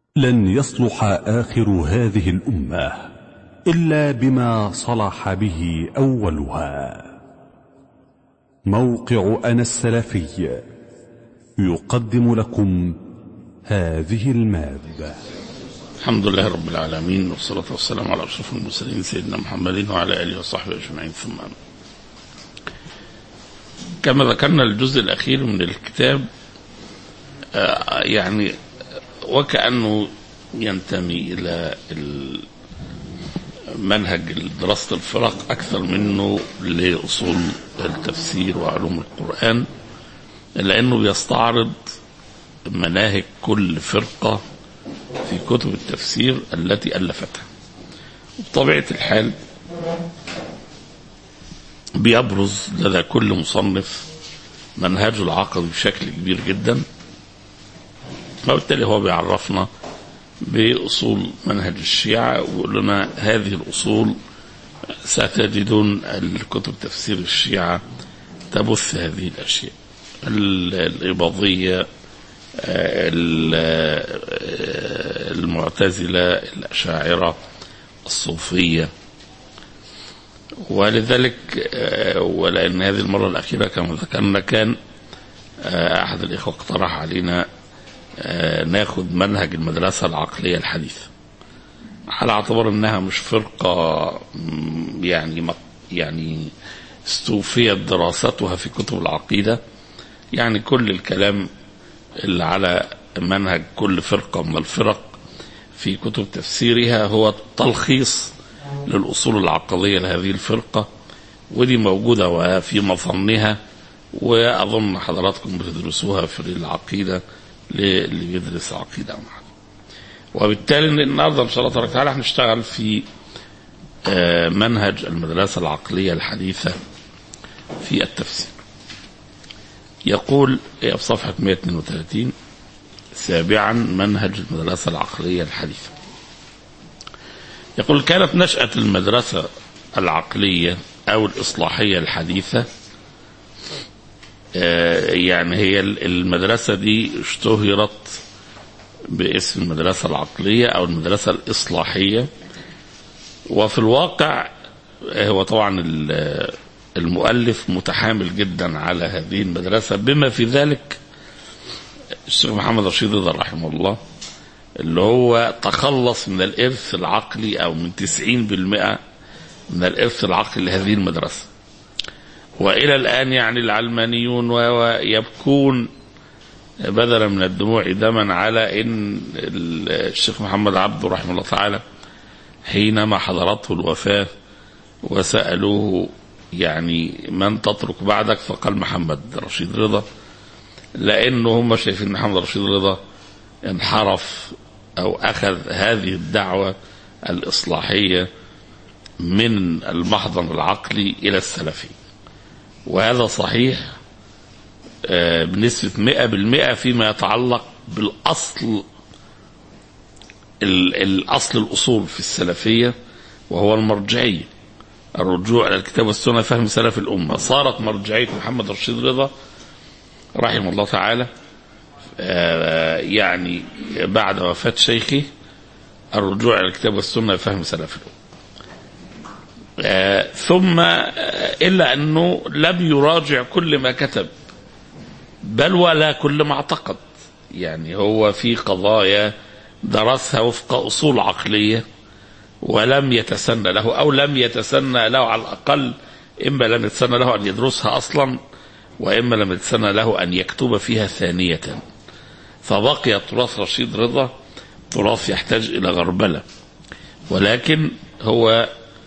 لن يصلح آخر هذه الأمة إلا بما صلح به أولها موقع أنا السلفي يقدم لكم هذه المادة الحمد لله رب العالمين والصلاة والسلام على أشرف المرسلين سيدنا محمد وعلى آله وصحبه أجمعين ثم أما كما ذكرنا الجزء الأخير من الكتاب آه، يعني وكأنه ينتمي إلى ال- منهج دراسة الفرق أكثر منه لأصول التفسير وعلوم القرآن لأنه بيستعرض مناهج كل فرقة في كتب التفسير التي ألفتها بطبيعة الحال بيبرز لدى كل مصنف منهجه العقدي بشكل كبير جدا وبالتالي هو بيعرفنا بأصول منهج الشيعة ويقول لنا هذه الأصول ستجدون الكتب تفسير الشيعة تبث هذه الأشياء ال- الإباضية آه، ال- آه، المعتزلة الأشاعرة الصوفية ولذلك آه، ولأن هذه المرة الأخيرة كما ذكرنا كان آه، أحد الإخوة اقترح علينا آه، ناخد منهج المدرسة العقلية الحديثة على اعتبار انها مش فرقة مم، يعني مق- يعني استوفيت دراستها في كتب العقيدة يعني كل الكلام اللي على منهج كل فرقة من الفرق في كتب تفسيرها هو تلخيص للأصول العقدية لهذه الفرقة ودي موجودة وفي مظنها وأظن حضراتكم بتدرسوها في العقيدة اللي بيدرس عقيدة أو حاجة. وبالتالي النهارده ان شاء الله تبارك وتعالى هنشتغل في آه، منهج المدرسة العقلية الحديثة في التفسير. يقول هي في صفحة 132 سابعا منهج المدرسة العقلية الحديثة. يقول كانت نشأة المدرسة العقلية أو الإصلاحية الحديثة آه، يعني هي المدرسة دي اشتهرت باسم المدرسة العقلية أو المدرسة الإصلاحية وفي الواقع هو طبعا ال- المؤلف متحامل جدا على هذه المدرسة بما في ذلك الشيخ محمد رشيد رضا رحمه الله اللي هو تخلص من الإرث العقلي أو من 90% من الإرث العقلي لهذه المدرسة وإلى الآن يعني العلمانيون و- ويبكون بدلا من الدموع دما على ان الشيخ محمد عبده رحمه الله تعالى حينما حضرته الوفاه وسالوه يعني من تترك بعدك فقال محمد رشيد رضا لانه هم شايفين محمد رشيد رضا انحرف او اخذ هذه الدعوه الاصلاحيه من المحضن العقلي الى السلفي وهذا صحيح آه، بنسبة مئة بالمئة فيما يتعلق بالأصل ال- الأصل الأصول في السلفية وهو المرجعية الرجوع إلى الكتاب والسنة فهم سلف الأمة صارت مرجعية محمد رشيد رضا رحمه الله تعالى آه، يعني بعد وفاة شيخه الرجوع إلى الكتاب والسنة فهم سلف الأمة آه، ثم آه، إلا أنه لم يراجع كل ما كتب بل ولا كل ما اعتقد يعني هو في قضايا درسها وفق اصول عقليه ولم يتسنى له او لم يتسنى له على الاقل اما لم يتسنى له ان يدرسها اصلا واما لم يتسنى له ان يكتب فيها ثانيه فبقي تراث رشيد رضا تراث يحتاج الى غربله ولكن هو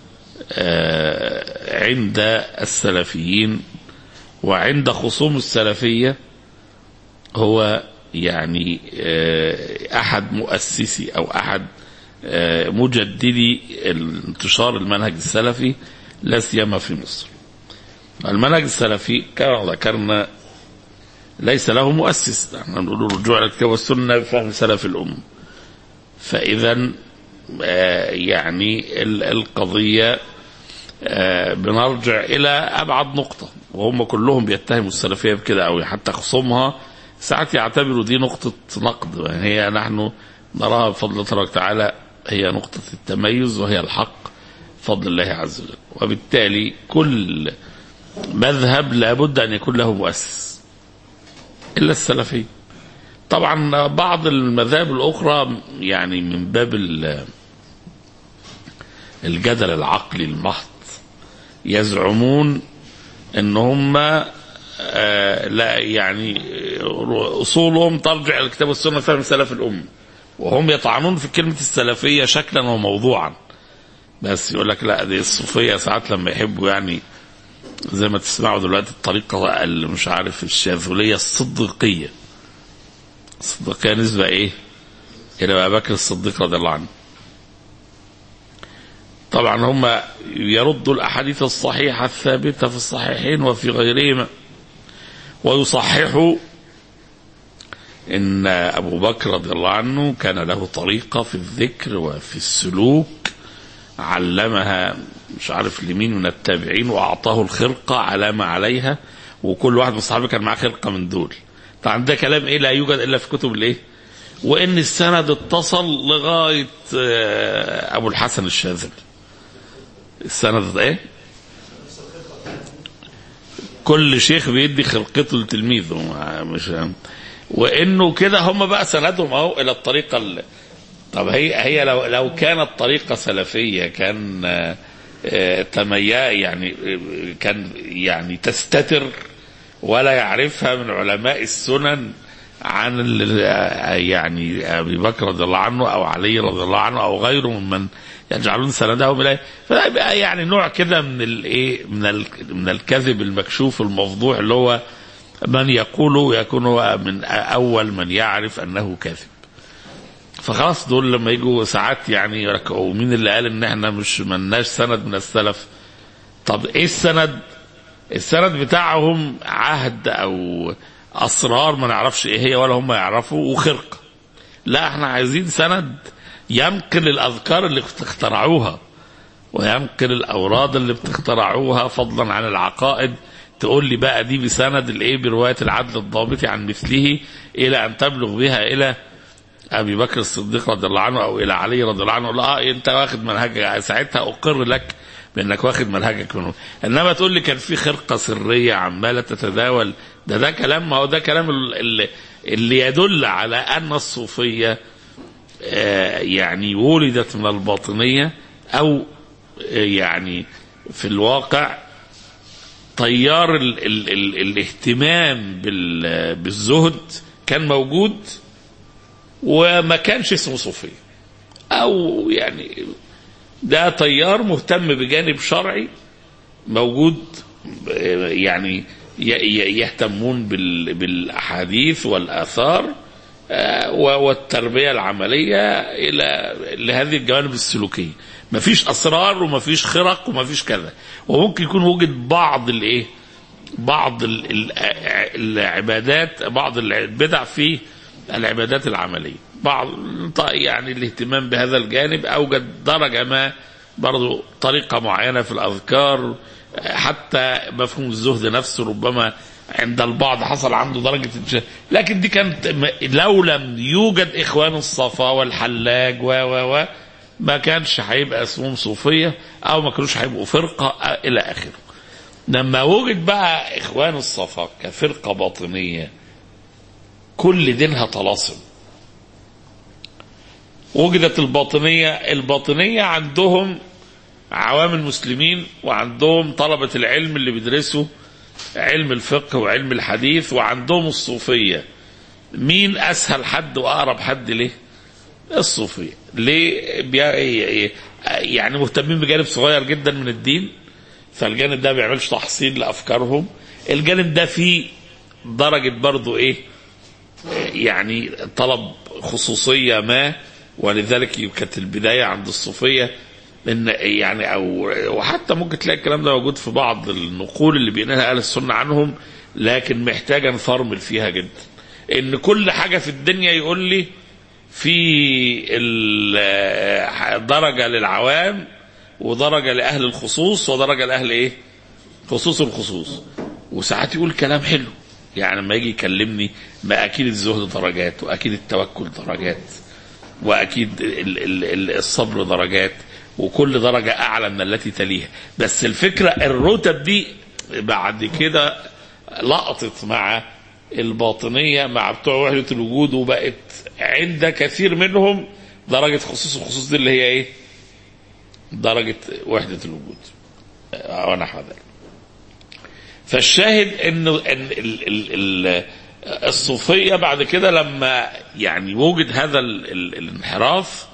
آه، عند السلفيين وعند خصوم السلفية هو يعني آه، أحد مؤسسي أو أحد آه، مجددي انتشار المنهج السلفي لا سيما في مصر المنهج السلفي كما ذكرنا ليس له مؤسس احنا نقول الرجوع إلى الكتاب والسنة بفهم سلف الأمة فإذا آه، يعني ال- القضية آه، بنرجع إلى أبعد نقطة وهم كلهم بيتهموا السلفية بكده أوي حتى خصومها ساعات يعتبروا دي نقطة نقد يعني هي نحن نراها بفضل الله تبارك وتعالى هي نقطة التميز وهي الحق بفضل الله عز وجل وبالتالي كل مذهب لابد أن يكون له مؤسس إلا السلفي طبعا بعض المذاهب الأخرى يعني من باب ال- الجدل العقلي المحض يزعمون ان هم آه، لا يعني آه، اصولهم ترجع الى الكتاب والسنه فهم سلف الامه وهم يطعنون في كلمه السلفيه شكلا وموضوعا بس يقول لك لا دي الصوفيه ساعات لما يحبوا يعني زي ما تسمعوا دلوقتي الطريقه اللي مش عارف الشاذليه الصديقيه الصديقيه نسبه ايه؟ الى ابي بكر الصديق رضي الله عنه طبعا هم يردوا الاحاديث الصحيحه الثابته في الصحيحين وفي غيرهما ويصححوا ان ابو بكر رضي الله عنه كان له طريقه في الذكر وفي السلوك علمها مش عارف لمين من التابعين واعطاه الخرقه علامه عليها وكل واحد من الصحابه كان معاه خرقه من دول طبعا ده كلام ايه لا يوجد الا في كتب الايه وان السند اتصل لغايه آه، ابو الحسن الشاذلي السند ايه كل شيخ بيدي خلقته لتلميذه ما- مش وانه كده هم بقى سندهم اهو الى الطريقه ال... طب هي هي لو لو كانت طريقه سلفيه كان آه، آه، تميا يعني آه، كان يعني تستتر ولا يعرفها من علماء السنن عن ال- آه، يعني ابي بكر رضي الله عنه او علي رضي الله عنه او غيره ممن يجعلون سندهم اليه فيبقى يعني نوع كده من الايه من ال- من الكذب المكشوف المفضوح اللي هو من يقول يكون هو من اول من يعرف انه كاذب فخلاص دول لما يجوا ساعات يعني يركعوا مين اللي قال ان احنا مش ملناش سند من السلف طب ايه السند السند بتاعهم عهد او اسرار ما نعرفش ايه هي ولا هم يعرفوا وخرقه لا احنا عايزين سند ينقل الاذكار اللي اخترعوها وينقل الاوراد اللي بتخترعوها فضلا عن العقائد تقول لي بقى دي بسند الايه بروايه العدل الضابط عن مثله الى ان تبلغ بها الى ابي بكر الصديق رضي الله عنه او الى علي رضي الله عنه لا اه انت واخد منهجك ساعتها اقر لك بانك واخد منهجك منه انما تقول لي كان في خرقه سريه عماله تتداول ده ده كلام ما هو ده كلام اللي, اللي يدل على ان الصوفيه آه، يعني ولدت من الباطنيه او آه، يعني في الواقع تيار ال ال ال الاهتمام بال- بالزهد كان موجود وما كانش اسمه صوفية أو يعني ده تيار مهتم بجانب شرعي موجود آه، يعني ي- ي- يهتمون بال- بالأحاديث والآثار آه، و- والتربية العملية إلى لهذه الجوانب السلوكية مفيش أسرار ومفيش خرق ومفيش كذا وممكن يكون وجد بعض الإيه بعض ال- ال- العبادات بعض البدع في العبادات العملية بعض يعني الاهتمام بهذا الجانب أوجد درجة ما برضو طريقة معينة في الأذكار حتى مفهوم الزهد نفسه ربما عند البعض حصل عنده درجة الج- لكن دي كانت م- لو لم يوجد إخوان الصفا والحلاج و و و ما كانش هيبقى اسمهم صوفية أو ما كانوش هيبقوا فرقة آه، إلى آخره لما وجد بقى إخوان الصفا كفرقة باطنية كل دينها طلاسم وجدت الباطنية الباطنية عندهم عوام المسلمين وعندهم طلبة العلم اللي بيدرسوا علم الفقه وعلم الحديث وعندهم الصوفية مين أسهل حد وأقرب حد ليه الصوفية ليه بي- يعني مهتمين بجانب صغير جدا من الدين فالجانب ده ما بيعملش تحصيل لأفكارهم الجانب ده فيه درجة برضو إيه يعني طلب خصوصية ما ولذلك كانت البداية عند الصوفية ان يعني او وحتى ممكن تلاقي الكلام ده موجود في بعض النقول اللي بينقلها اهل السنه عنهم لكن محتاجه نفرمل فيها جدا ان كل حاجه في الدنيا يقول لي في ال- درجه للعوام ودرجه لاهل الخصوص ودرجه لاهل ايه؟ خصوص الخصوص وساعات يقول كلام حلو يعني لما يجي يكلمني ما اكيد الزهد درجات واكيد التوكل درجات واكيد ال- ال- ال- الصبر درجات وكل درجه اعلى من التي تليها بس الفكره الرتب دي بعد كده لقطت مع الباطنيه مع بتوع وحده الوجود وبقت عند كثير منهم درجه خصوص الخصوص دي اللي هي ايه؟ درجه وحده الوجود ونحو ذلك. فالشاهد انه ان ال ال ال الصوفيه بعد كده لما يعني وجد هذا ال ال الانحراف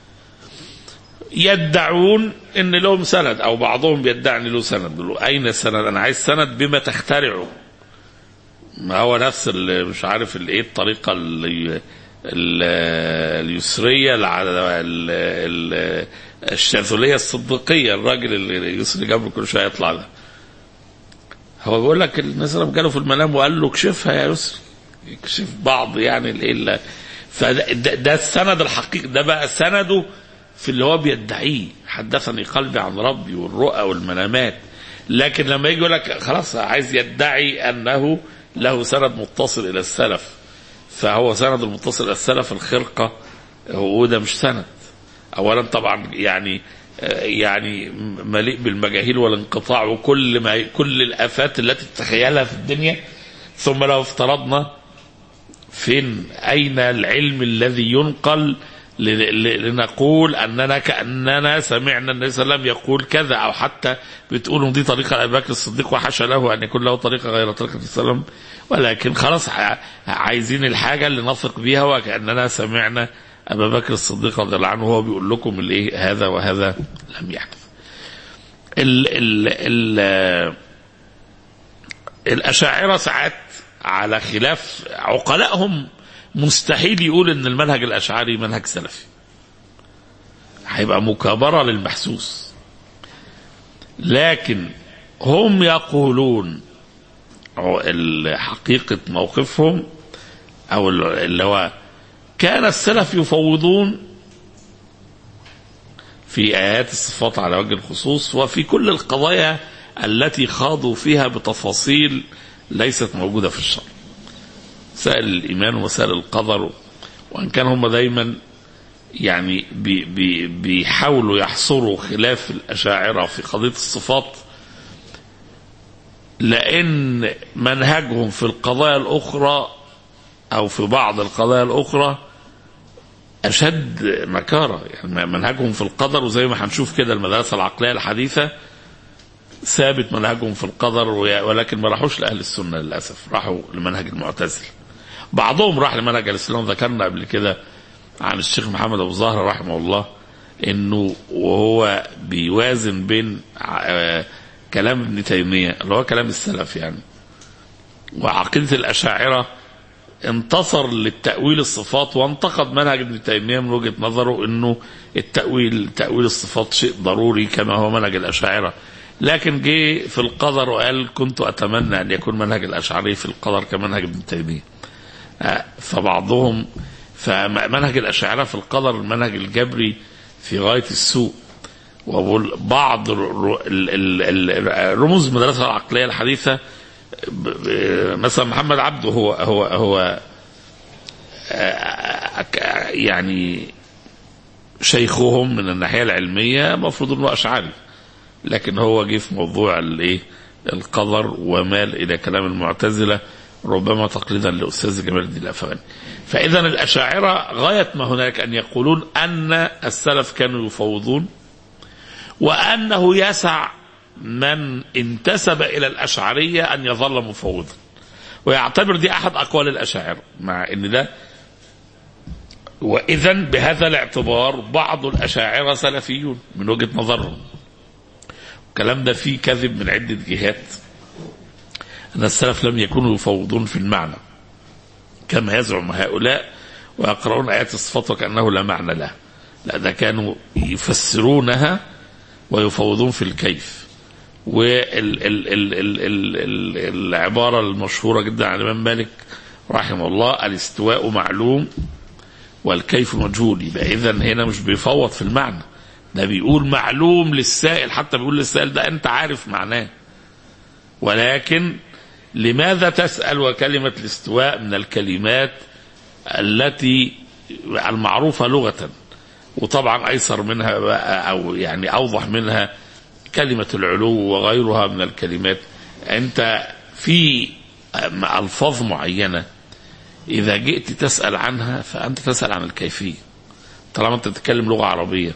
يدعون ان لهم سند او بعضهم بيدعي ان له سند بيقولوا اين السند انا عايز سند بما تخترعه ما هو نفس اللي مش عارف الايه الطريقه اللي ال- اليسريه الع- ال- ال- الشاذليه الصديقيه الراجل اللي يسري جنبه كل شويه يطلع ده هو بيقول لك الناس لما جاله في المنام وقال له اكشفها يا يسري يكشف بعض يعني الايه اللي- فده ده, ده السند الحقيقي ده بقى سنده في اللي هو بيدعيه حدثني قلبي عن ربي والرؤى والمنامات لكن لما يجي يقول لك خلاص عايز يدعي انه له سند متصل الى السلف فهو سند المتصل الى السلف الخرقه هو ده مش سند اولا طبعا يعني يعني مليء بالمجاهيل والانقطاع وكل ما كل الافات التي تتخيلها في الدنيا ثم لو افترضنا فين اين العلم الذي ينقل ل- ل- لنقول اننا كاننا سمعنا النبي صلى الله عليه وسلم يقول كذا او حتى بتقولوا دي طريقه ابي بكر الصديق وحاشا له ان يكون له طريقه غير طريقه النبي صلى الله عليه وسلم ولكن خلاص ع- عايزين الحاجه اللي نثق بيها وكاننا سمعنا ابا بكر الصديق رضي الله عنه وهو بيقول لكم الايه هذا وهذا لم يحدث. ال ال ال الاشاعره ساعات على خلاف عقلائهم مستحيل يقول ان المنهج الاشعري منهج سلفي هيبقى مكابره للمحسوس لكن هم يقولون أو ال- حقيقه موقفهم او ال- اللي هو كان السلف يفوضون في ايات الصفات على وجه الخصوص وفي كل القضايا التي خاضوا فيها بتفاصيل ليست موجوده في الشرع. مسائل الايمان ومسائل القدر وان كان هم دايما يعني بي بي بيحاولوا يحصروا خلاف الاشاعره في قضيه الصفات لان منهجهم في القضايا الاخرى او في بعض القضايا الاخرى اشد نكاره يعني منهجهم في القدر وزي ما هنشوف كده المدرسه العقليه الحديثه ثابت منهجهم في القدر وي- ولكن ما راحوش لاهل السنه للاسف راحوا لمنهج المعتزله بعضهم راح لمنهج الاسلام ذكرنا قبل كده عن الشيخ محمد ابو زهره رحمه الله انه وهو بيوازن بين آه، كلام ابن تيميه اللي هو كلام السلف يعني وعقيده الاشاعره انتصر للتأويل الصفات وانتقد منهج ابن تيمية من وجهة نظره انه التأويل تأويل الصفات شيء ضروري كما هو منهج الأشاعرة لكن جه في القدر وقال كنت أتمنى أن يكون منهج الأشعري في القدر كمنهج ابن تيمية آه، فبعضهم فمنهج الأشاعرة في القدر المنهج الجبري في غاية السوء وبقول بعض ر- ال- ال- ال- رموز المدرسة العقلية الحديثة ب- ب- مثلا محمد عبده هو هو هو آه، ك- يعني شيخهم من الناحيه العلميه المفروض انه اشعري لكن هو جه في موضوع الايه القدر ومال الى كلام المعتزله ربما تقليدا لاستاذ جمال الدين الافغاني فاذا الاشاعره غايه ما هناك ان يقولون ان السلف كانوا يفوضون وانه يسع من انتسب الى الاشعريه ان يظل مفوضا ويعتبر دي احد اقوال الاشاعره مع ان ده واذا بهذا الاعتبار بعض الاشاعره سلفيون من وجهه نظرهم الكلام ده فيه كذب من عده جهات ان السلف لم يكونوا يفوضون في المعنى كما يزعم هؤلاء ويقرؤون ايات الصفات وكانه لا معنى لها لا ده كانوا يفسرونها ويفوضون في الكيف والعبارة المشهورة جدا عن الإمام مالك رحمه الله الاستواء معلوم والكيف مجهول يبقى إذا هنا مش بيفوض في المعنى ده بيقول معلوم للسائل حتى بيقول للسائل ده أنت عارف معناه ولكن لماذا تسأل وكلمة الاستواء من الكلمات التي المعروفة لغة وطبعا أيسر منها بقى أو يعني أوضح منها كلمة العلو وغيرها من الكلمات أنت في ألفاظ معينة إذا جئت تسأل عنها فأنت تسأل عن الكيفية طالما أنت تتكلم لغة عربية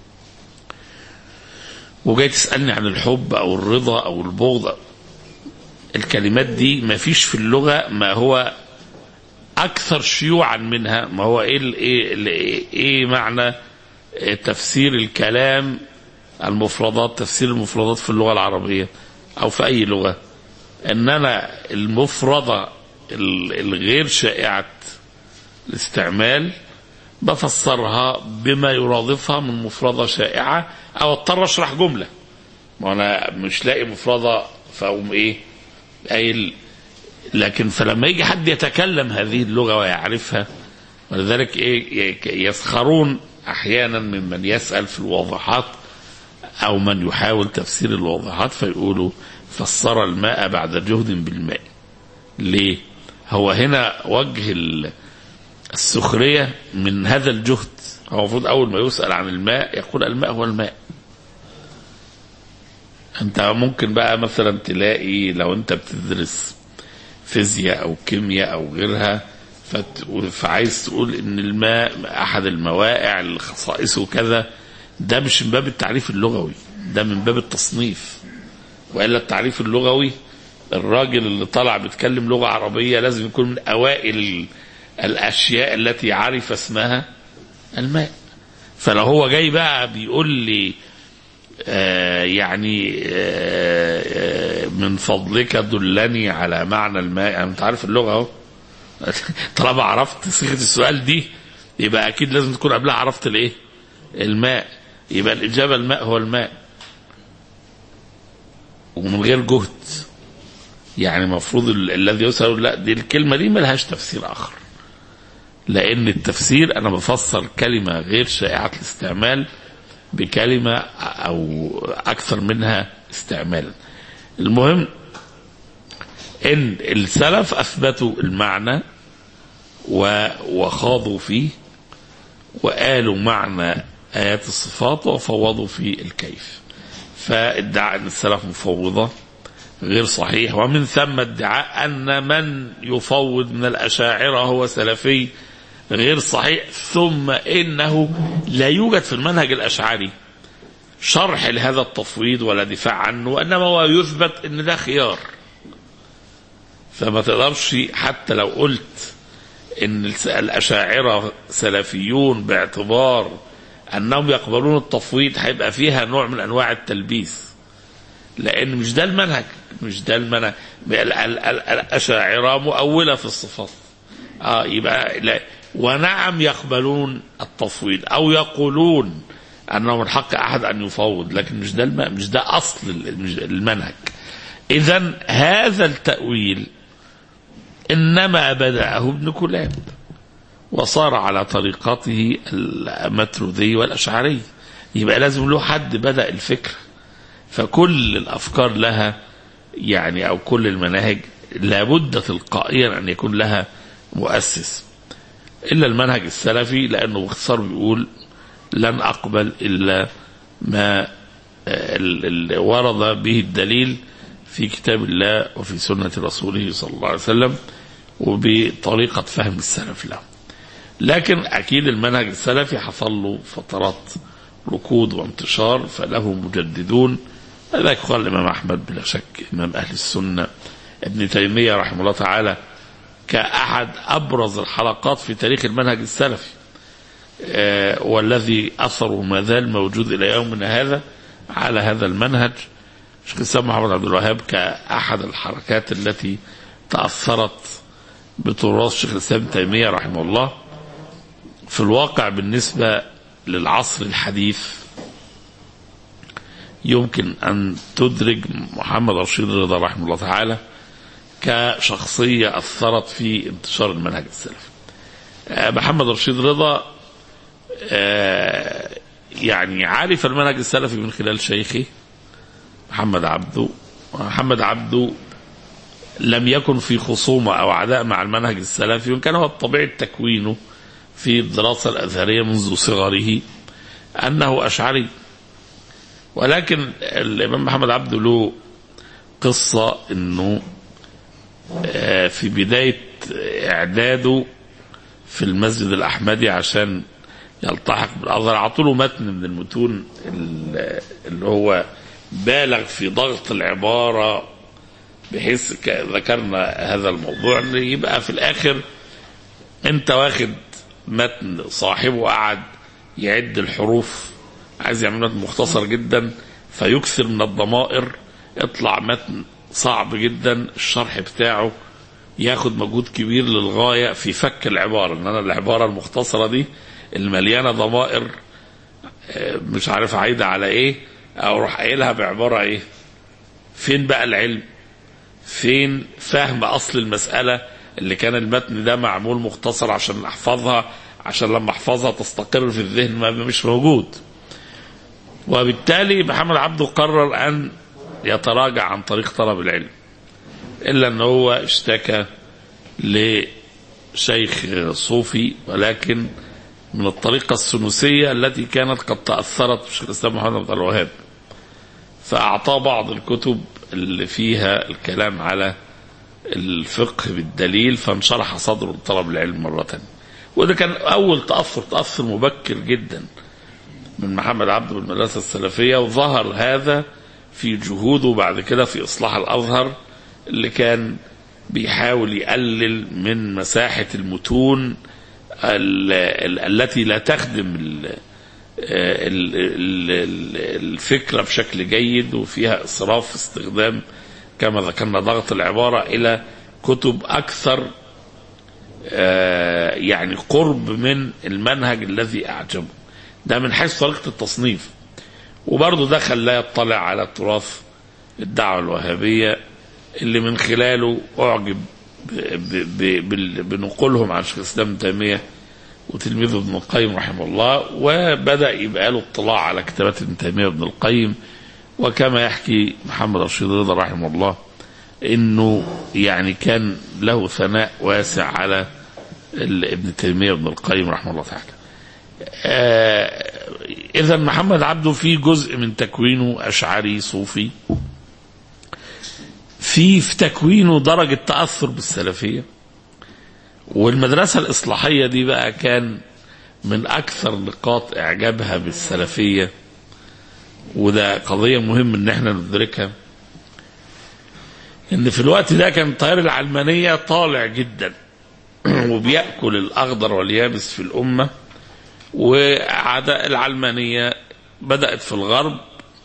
وجاي تسألني عن الحب أو الرضا أو البغض الكلمات دي ما فيش في اللغة ما هو أكثر شيوعا منها ما هو إيه ال- إيه ال- إيه معنى تفسير الكلام المفردات تفسير المفردات في اللغة العربية أو في أي لغة ان انا المفردة ال- الغير شائعة الاستعمال بفسرها بما يرادفها من مفردة شائعة او اضطر اشرح جملة ما انا مش لاقي مفردة فاقوم ايه قايل لكن فلما يجي حد يتكلم هذه اللغة ويعرفها ولذلك ايه يسخرون احيانا ممن يسأل في الواضحات او من يحاول تفسير الواضحات فيقولوا فسر الماء بعد جهد بالماء ليه هو هنا وجه ال- السخرية من هذا الجهد هو المفروض أول ما يسأل عن الماء يقول الماء هو الماء أنت ممكن بقى مثلا تلاقي لو أنت بتدرس فيزياء أو كيمياء أو غيرها فت- فعايز تقول إن الماء أحد الموائع اللي خصائصه كذا ده مش من باب التعريف اللغوي ده من باب التصنيف والا التعريف اللغوي الراجل اللي طلع بيتكلم لغه عربيه لازم يكون من اوائل ال- الاشياء التي عرف اسمها الماء فلو هو جاي بقى بيقول لي آه يعني آه آه من فضلك دلني على معنى الماء يعني انت عارف اللغه اهو طالما عرفت صيغه السؤال دي يبقى اكيد لازم تكون قبلها عرفت الايه الماء يبقى الاجابه الماء هو الماء ومن غير جهد يعني المفروض ال- الذي يسأل لا دي الكلمة دي ملهاش تفسير آخر لأن التفسير أنا بفسر كلمة غير شائعة الاستعمال بكلمة أو أكثر منها استعمالا المهم إن السلف أثبتوا المعنى و- وخاضوا فيه وقالوا معنى آيات الصفات وفوضوا في الكيف فادعى ان السلف مفوضه غير صحيح ومن ثم ادعاء ان من يفوض من الاشاعره هو سلفي غير صحيح ثم انه لا يوجد في المنهج الاشعري شرح لهذا التفويض ولا دفاع عنه وانما هو يثبت ان ده خيار فما تقدرش حتى لو قلت ان الس- الاشاعره سلفيون باعتبار انهم يقبلون التفويض هيبقى فيها نوع من انواع التلبيس لان مش ده المنهج مش ده المنهج ال- ال- ال- الاشاعره مؤوله في الصفات اه يبقى لا ونعم يقبلون التفويض او يقولون انه من حق احد ان يفوض لكن مش ده الم... مش ده اصل ال- مش المنهج اذا هذا التاويل انما بداه ابن كلاب وصار على طريقته المتروذي والأشعري يبقى لازم له حد بدأ الفكر فكل الأفكار لها يعني أو كل المناهج لابد تلقائيا أن يكون لها مؤسس إلا المنهج السلفي لأنه باختصار بيقول لن أقبل إلا ما آه، ال- ال- ورد به الدليل في كتاب الله وفي سنة رسوله صلى الله عليه وسلم وبطريقة فهم السلف له لكن أكيد المنهج السلفي حصل له فترات ركود وانتشار فله مجددون لذلك قال الإمام أحمد بلا شك إمام أهل السنة ابن تيمية رحمه الله تعالى كأحد أبرز الحلقات في تاريخ المنهج السلفي آه، والذي أثره ما زال موجود إلى يومنا هذا على هذا المنهج شيخ الإسلام محمد عبد الوهاب كأحد الحركات التي تأثرت بتراث شيخ الإسلام ابن تيمية رحمه الله في الواقع بالنسبة للعصر الحديث يمكن أن تدرج محمد رشيد رضا رحمه الله تعالى كشخصية أثرت في انتشار المنهج السلفي آه، محمد رشيد رضا آه، يعني عرف المنهج السلفي من خلال شيخه محمد عبده محمد عبده لم يكن في خصومة أو عداء مع المنهج السلفي وإن كان هو بطبيعة تكوينه في الدراسة الأزهرية منذ صغره أنه أشعري ولكن الإمام محمد عبده له قصة أنه آه، في بداية إعداده في المسجد الأحمدي عشان يلتحق بالأزهر عطوله متن من المتون ال- اللي هو بالغ في ضغط العبارة بحيث ك- ذكرنا هذا الموضوع ان يبقى في الاخر انت واخد متن صاحبه قعد يعد الحروف عايز يعمل متن مختصر جدا فيكثر من الضمائر يطلع متن صعب جدا الشرح بتاعه ياخد مجهود كبير للغايه في فك العباره ان انا العباره المختصره دي المليانه ضمائر آه، مش عارف عايده على ايه او اروح قايلها بعباره ايه فين بقى العلم فين فهم اصل المساله اللي كان المتن ده معمول مختصر عشان احفظها عشان لما احفظها تستقر في الذهن ما مش موجود وبالتالي محمد عبده قرر ان يتراجع عن طريق طلب العلم الا ان هو اشتكى لشيخ صوفي ولكن من الطريقة السنوسية التي كانت قد تأثرت بشيخ الإسلام محمد بن عبد الوهاب فأعطاه بعض الكتب اللي فيها الكلام على الفقه بالدليل فانشرح صدره لطلب العلم مرة تانية. وده كان أول تأثر تأثر مبكر جدا من محمد عبده بالمدرسة السلفية وظهر هذا في جهوده بعد كده في إصلاح الأزهر اللي كان بيحاول يقلل من مساحة المتون ال- ال- التي لا تخدم ال- ال- ال- ال- الفكرة بشكل جيد وفيها إسراف في استخدام كما ذكرنا ضغط العبارة إلى كتب أكثر آه، يعني قرب من المنهج الذي أعجبه ده من حيث طريقة التصنيف وبرضه ده خلاه يطلع على تراث الدعوة الوهابية اللي من خلاله أعجب ب- ب- ب- بال- بنقولهم عن شيخ الإسلام ابن تيمية وتلميذه ابن القيم رحمه الله وبدأ يبقى له اطلاع على كتابات ابن تيمية وابن القيم وكما يحكي محمد رشيد رضا رحمه الله انه يعني كان له ثناء واسع على ال- ابن تيمية وابن القيم رحمه الله تعالى آه اذا محمد عبده في جزء من تكوينه اشعري صوفي في في تكوينه درجة تأثر بالسلفية والمدرسة الإصلاحية دي بقى كان من أكثر نقاط إعجابها بالسلفية وده قضية مهم إن احنا ندركها إن في الوقت ده كان التيار العلمانية طالع جدا وبيأكل الأخضر واليابس في الأمة وعداء العلمانية بدأت في الغرب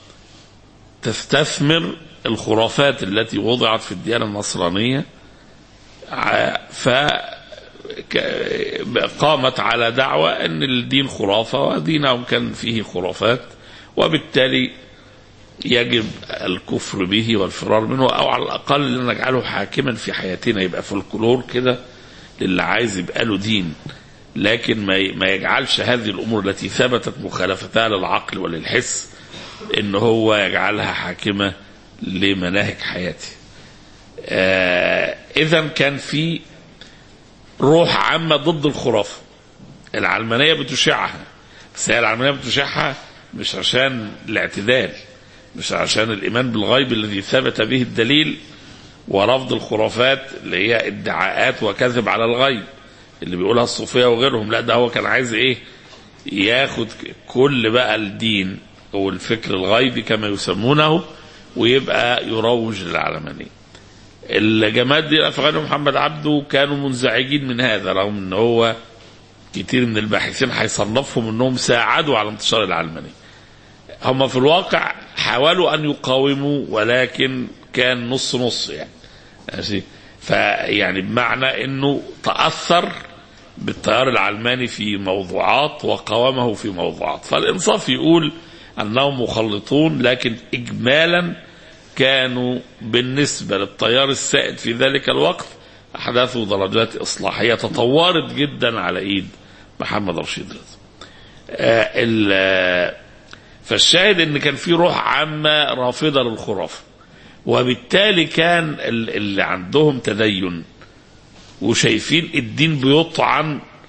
تستثمر الخرافات التي وضعت في الديانة النصرانية ع- ف ك- قامت على دعوة أن الدين خرافة ودينهم كان فيه خرافات وبالتالي يجب الكفر به والفرار منه أو على الأقل نجعله حاكما في حياتنا يبقى فولكلور كده للي عايز يبقى له دين لكن ما ي- ما يجعلش هذه الأمور التي ثبتت مخالفتها للعقل وللحس ان هو يجعلها حاكمه لمناهج حياته. آه اذا كان في روح عامه ضد الخرافه. العلمانيه بتشيعها بس هي العلمانيه بتشيعها مش عشان الاعتدال مش عشان الايمان بالغيب الذي ثبت به الدليل ورفض الخرافات اللي هي ادعاءات وكذب على الغيب اللي بيقولها الصوفيه وغيرهم لا ده هو كان عايز ايه ياخد كل بقى الدين او الفكر الغيبي كما يسمونه ويبقى يروج للعلمانيه الجماعات دي في غير محمد عبده كانوا منزعجين من هذا رغم ان هو كتير من الباحثين هيصنفهم انهم ساعدوا على انتشار العلمانيه هم في الواقع حاولوا ان يقاوموا ولكن كان نص نص يعني ماشي فيعني بمعنى انه تاثر بالتيار العلماني في موضوعات وقاومه في موضوعات فالانصاف يقول انهم مخلطون لكن اجمالا كانوا بالنسبه للتيار السائد في ذلك الوقت احداثوا درجات اصلاحيه تطورت جدا على ايد محمد رشيد رضا. آه ال- آه، فالشاهد ان كان في روح عامه رافضه للخرافه وبالتالي كان ال- اللي عندهم تدين وشايفين الدين بيطعن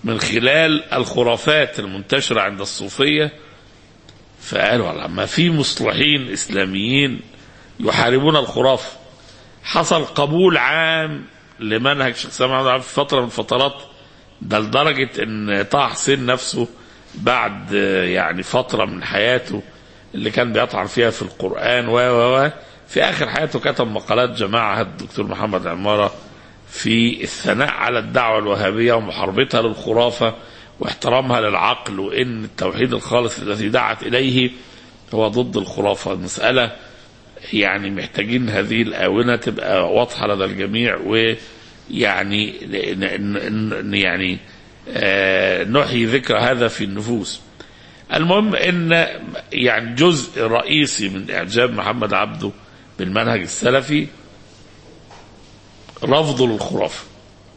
من خلال الخرافات المنتشرة عند الصوفية فقالوا والله ما في مصلحين إسلاميين يحاربون الخرافة حصل قبول عام لمنهج الشيخ سامع عبد العزيز في فترة من الفترات ده لدرجة ان طه حسين نفسه بعد يعني فترة من حياته اللي كان بيطعن فيها في القرآن و و و في آخر حياته كتب مقالات جماعة الدكتور محمد عمارة في الثناء على الدعوة الوهابية ومحاربتها للخرافة واحترامها للعقل وإن التوحيد الخالص الذي دعت إليه هو ضد الخرافة المسألة يعني محتاجين هذه الآونة تبقى واضحة لدى الجميع ويعني ن- ن- يعني آه، نحيي ذكر هذا في النفوس المهم ان يعني جزء رئيسي من اعجاب محمد عبده بالمنهج السلفي رفضه للخرافه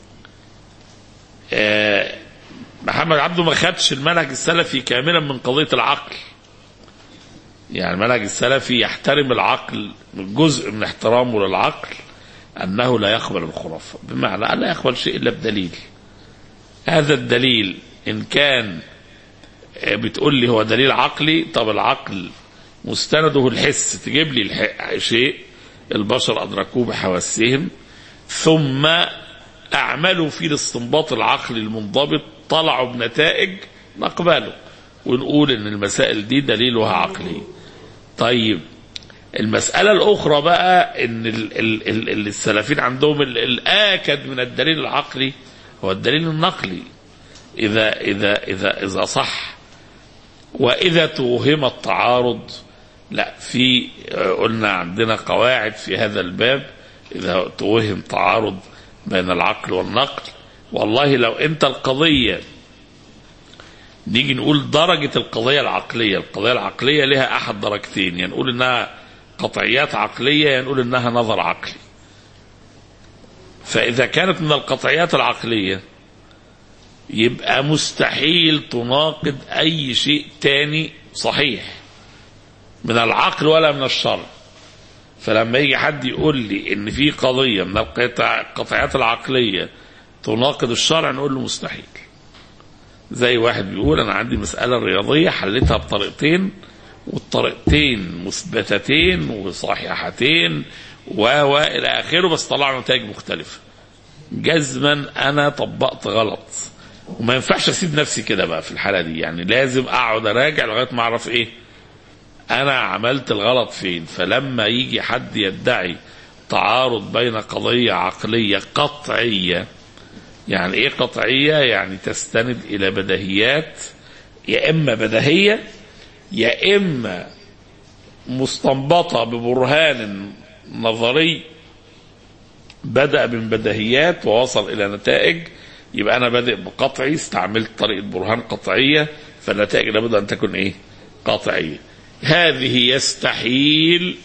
آه، محمد عبده ما خدش المنهج السلفي كاملا من قضيه العقل يعني المنهج السلفي يحترم العقل جزء من احترامه للعقل انه لا يقبل الخرافه بمعنى لا يقبل شيء الا بدليل هذا الدليل ان كان بتقول لي هو دليل عقلي طب العقل مستنده الحس تجيب لي الح- شيء البشر ادركوه بحواسهم ثم اعملوا فيه الاستنباط العقلي المنضبط طلعوا بنتائج نقبله ونقول ان المسائل دي دليلها عقلي طيب المسألة الأخرى بقى إن ال ال ال ال السلفيين عندهم ال- الآكد من الدليل العقلي هو الدليل النقلي إذا إذا إذا إذا صح وإذا توهم التعارض لا في آه، قلنا عندنا قواعد في هذا الباب إذا توهم تعارض بين العقل والنقل والله لو أنت القضية نيجي نقول درجة القضية العقلية القضية العقلية لها أحد درجتين يعني نقول إنها قطعيات عقلية يعني نقول إنها نظر عقلي فإذا كانت من القطعيات العقلية يبقى مستحيل تناقض أي شيء تاني صحيح من العقل ولا من الشرع فلما يجي حد يقول لي ان في قضيه من القطع- القطعيات العقليه تناقض الشرع نقول له مستحيل زي واحد بيقول انا عندي مساله رياضيه حليتها بطريقتين والطريقتين مثبتتين وصحيحتين و و الى اخره بس طلعوا نتائج مختلفه جزما انا طبقت غلط وما ينفعش اسيب نفسي كده بقى في الحاله دي يعني لازم اقعد اراجع لغايه ما اعرف ايه انا عملت الغلط فين فلما يجي حد يدعي تعارض بين قضيه عقليه قطعيه يعني ايه قطعيه يعني تستند الى بديهيات يا اما بديهيه يا اما مستنبطه ببرهان نظري بدا من بديهيات ووصل الى نتائج يبقى انا بادئ بقطعي استعملت طريقه برهان قطعيه فالنتائج لابد ان تكون ايه قطعيه هذه يستحيل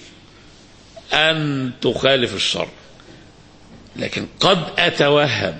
ان تخالف الشرع لكن قد اتوهم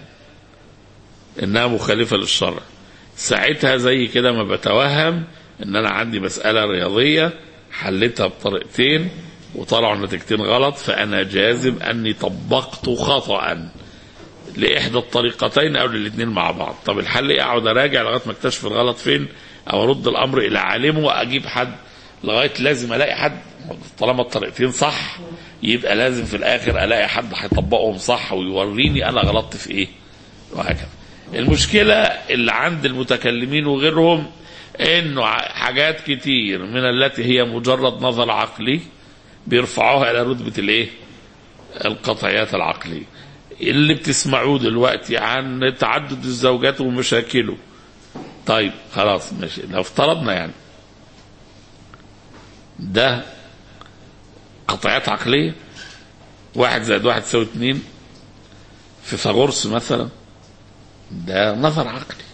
انها مخالفه للشرع ساعتها زي كده ما بتوهم ان انا عندي مساله رياضيه حلتها بطريقتين وطلعوا النتيجتين غلط فانا جازم اني طبقت خطا لاحدى الطريقتين او للاثنين مع بعض طب الحل ايه اقعد اراجع لغايه ما اكتشف الغلط فين او ارد الامر الى عالمه واجيب حد لغايه لازم الاقي حد طالما الطريقتين صح يبقى لازم في الاخر الاقي حد هيطبقهم صح ويوريني انا غلطت في ايه وهكذا المشكله اللي عند المتكلمين وغيرهم انه ع- حاجات كتير من التي هي مجرد نظر عقلي بيرفعوها الى رتبه الايه القطعيات العقليه اللي بتسمعوه دلوقتي عن تعدد الزوجات ومشاكله طيب خلاص ماشي لو افترضنا يعني ده قطعيات عقلية واحد زائد واحد تساوي اتنين فيثاغورس مثلا ده نظر عقلي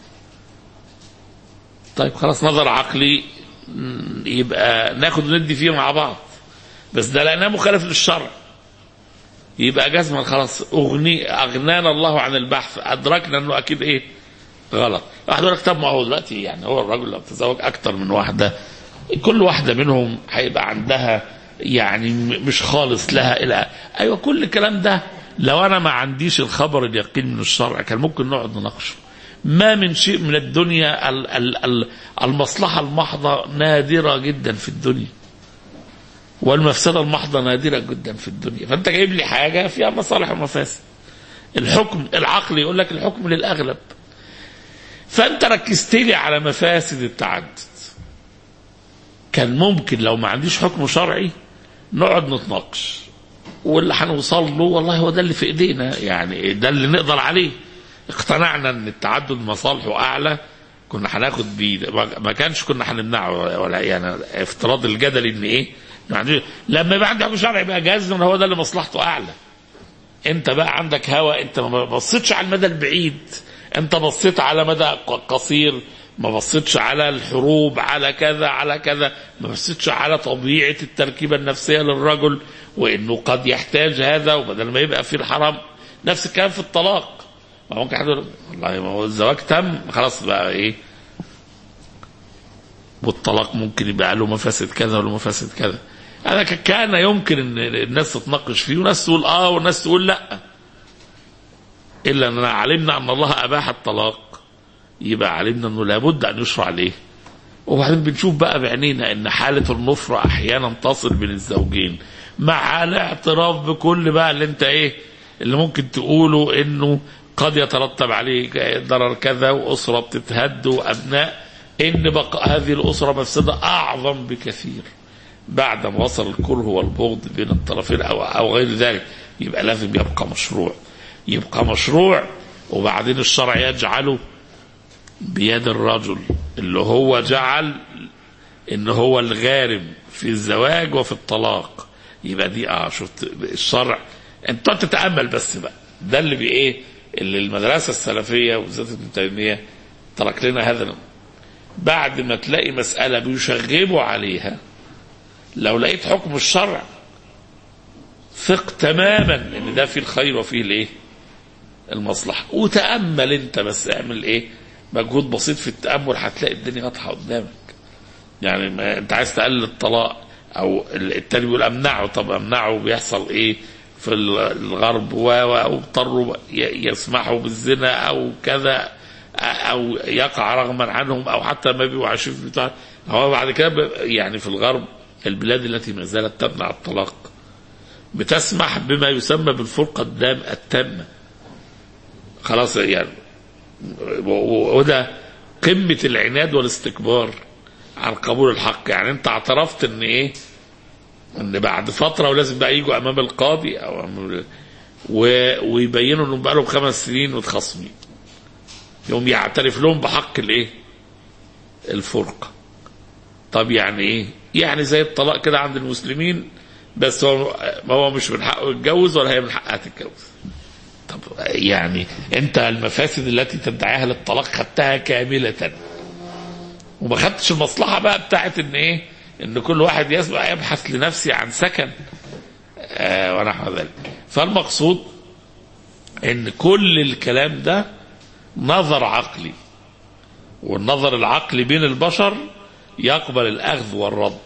طيب خلاص نظر عقلي م، يبقى ناخد وندي فيه مع بعض بس ده لانه مخالف للشرع يبقى جزما خلاص اغني اغنانا الله عن البحث ادركنا انه اكيد ايه غلط واحد يقول لك طب ما هو دلوقتي يعني هو الراجل لو تزوج اكتر من واحده كل واحده منهم هيبقى عندها يعني م- مش خالص لها الى ايوه كل الكلام ده لو انا ما عنديش الخبر اليقين من الشرع كان ممكن نقعد نناقشه ما من شيء من الدنيا ال- ال- ال- المصلحة المحضة نادرة جدا في الدنيا والمفسدة المحضة نادرة جدا في الدنيا فأنت جايب لي حاجة فيها مصالح ومفاسد الحكم العقل يقول لك الحكم للأغلب فأنت ركزت لي على مفاسد التعدد كان ممكن لو ما عنديش حكم شرعي نقعد نتناقش واللي هنوصل له والله هو ده اللي في ايدينا يعني ده اللي نقدر عليه اقتنعنا ان التعدد مصالحه اعلى كنا هناخد بيه ما- ما كانش كنا هنمنعه ولا يعني افتراض الجدلي ان ايه ما عنديش- لما يبقى عندي حكم شرعي يبقى جاز ان هو ده اللي مصلحته اعلى انت بقى عندك هوى انت ما بصيتش على المدى البعيد انت بصيت على مدى ق- قصير ما بصيتش على الحروب على كذا على كذا ما بصيتش على طبيعة التركيبة النفسية للرجل وانه قد يحتاج هذا وبدل ما يبقى في الحرام نفس الكلام في الطلاق ما ممكن حد يقول والله ما هو الزواج تم خلاص بقى ايه والطلاق ممكن يبقى له مفاسد كذا وله مفاسد كذا انا ك- كان يمكن ان الناس تتناقش فيه وناس تقول اه وناس تقول لا الا اننا علمنا ان الله اباح الطلاق يبقى علمنا انه لابد ان يشرع عليه وبعدين بنشوف بقى بعينينا ان حاله النفره احيانا تصل بين الزوجين مع الاعتراف بكل بقى اللي انت ايه اللي ممكن تقوله انه قد يترتب عليه ضرر كذا واسره بتتهد وابناء ان بقاء هذه الاسره مفسده اعظم بكثير بعد ما وصل الكره والبغض بين الطرفين او او غير ذلك يبقى لازم يبقى مشروع يبقى مشروع وبعدين الشرع يجعله بيد الرجل اللي هو جعل ان هو الغارم في الزواج وفي الطلاق يبقى دي اه شفت الشرع انت تقعد تتامل بس بقى ده اللي بي ايه اللي المدرسه السلفيه وبالذات ابن تيميه ترك لنا هذا بعد ما تلاقي مساله بيشغبوا عليها لو لقيت حكم الشرع ثق تماما ان ده فيه الخير وفيه الايه المصلحه وتامل انت بس اعمل ايه مجهود بسيط في التامل هتلاقي الدنيا واضحه قدامك يعني ما انت عايز تقلل الطلاق او التاني بيقول امنعه طب امنعه بيحصل ايه في الغرب و او اضطروا ي- يسمحوا بالزنا او كذا او يقع رغما عنهم او حتى ما بيبقوا عايشين في بتاع هو بعد كده ب- يعني في الغرب البلاد التي ما زالت تمنع الطلاق بتسمح بما يسمى بالفرقه الدام التامه خلاص يعني و- و- وده قمه العناد والاستكبار عن قبول الحق يعني انت اعترفت ان ايه ان بعد فتره ولازم بقى يجوا امام القاضي او أمام و... ويبينوا انهم بقى لهم خمس سنين متخاصمين يوم يعترف لهم بحق الايه الفرقه طب يعني ايه يعني زي الطلاق كده عند المسلمين بس هو ما هو مش من حقه يتجوز ولا هي من حقها تتجوز طب يعني انت المفاسد التي تدعيها للطلاق خدتها كامله وما خدتش المصلحه بقى بتاعت ان ايه ان كل واحد يسبق يبحث لنفسه عن سكن آه ونحو ذلك فالمقصود ان كل الكلام ده نظر عقلي والنظر العقلي بين البشر يقبل الاخذ والرد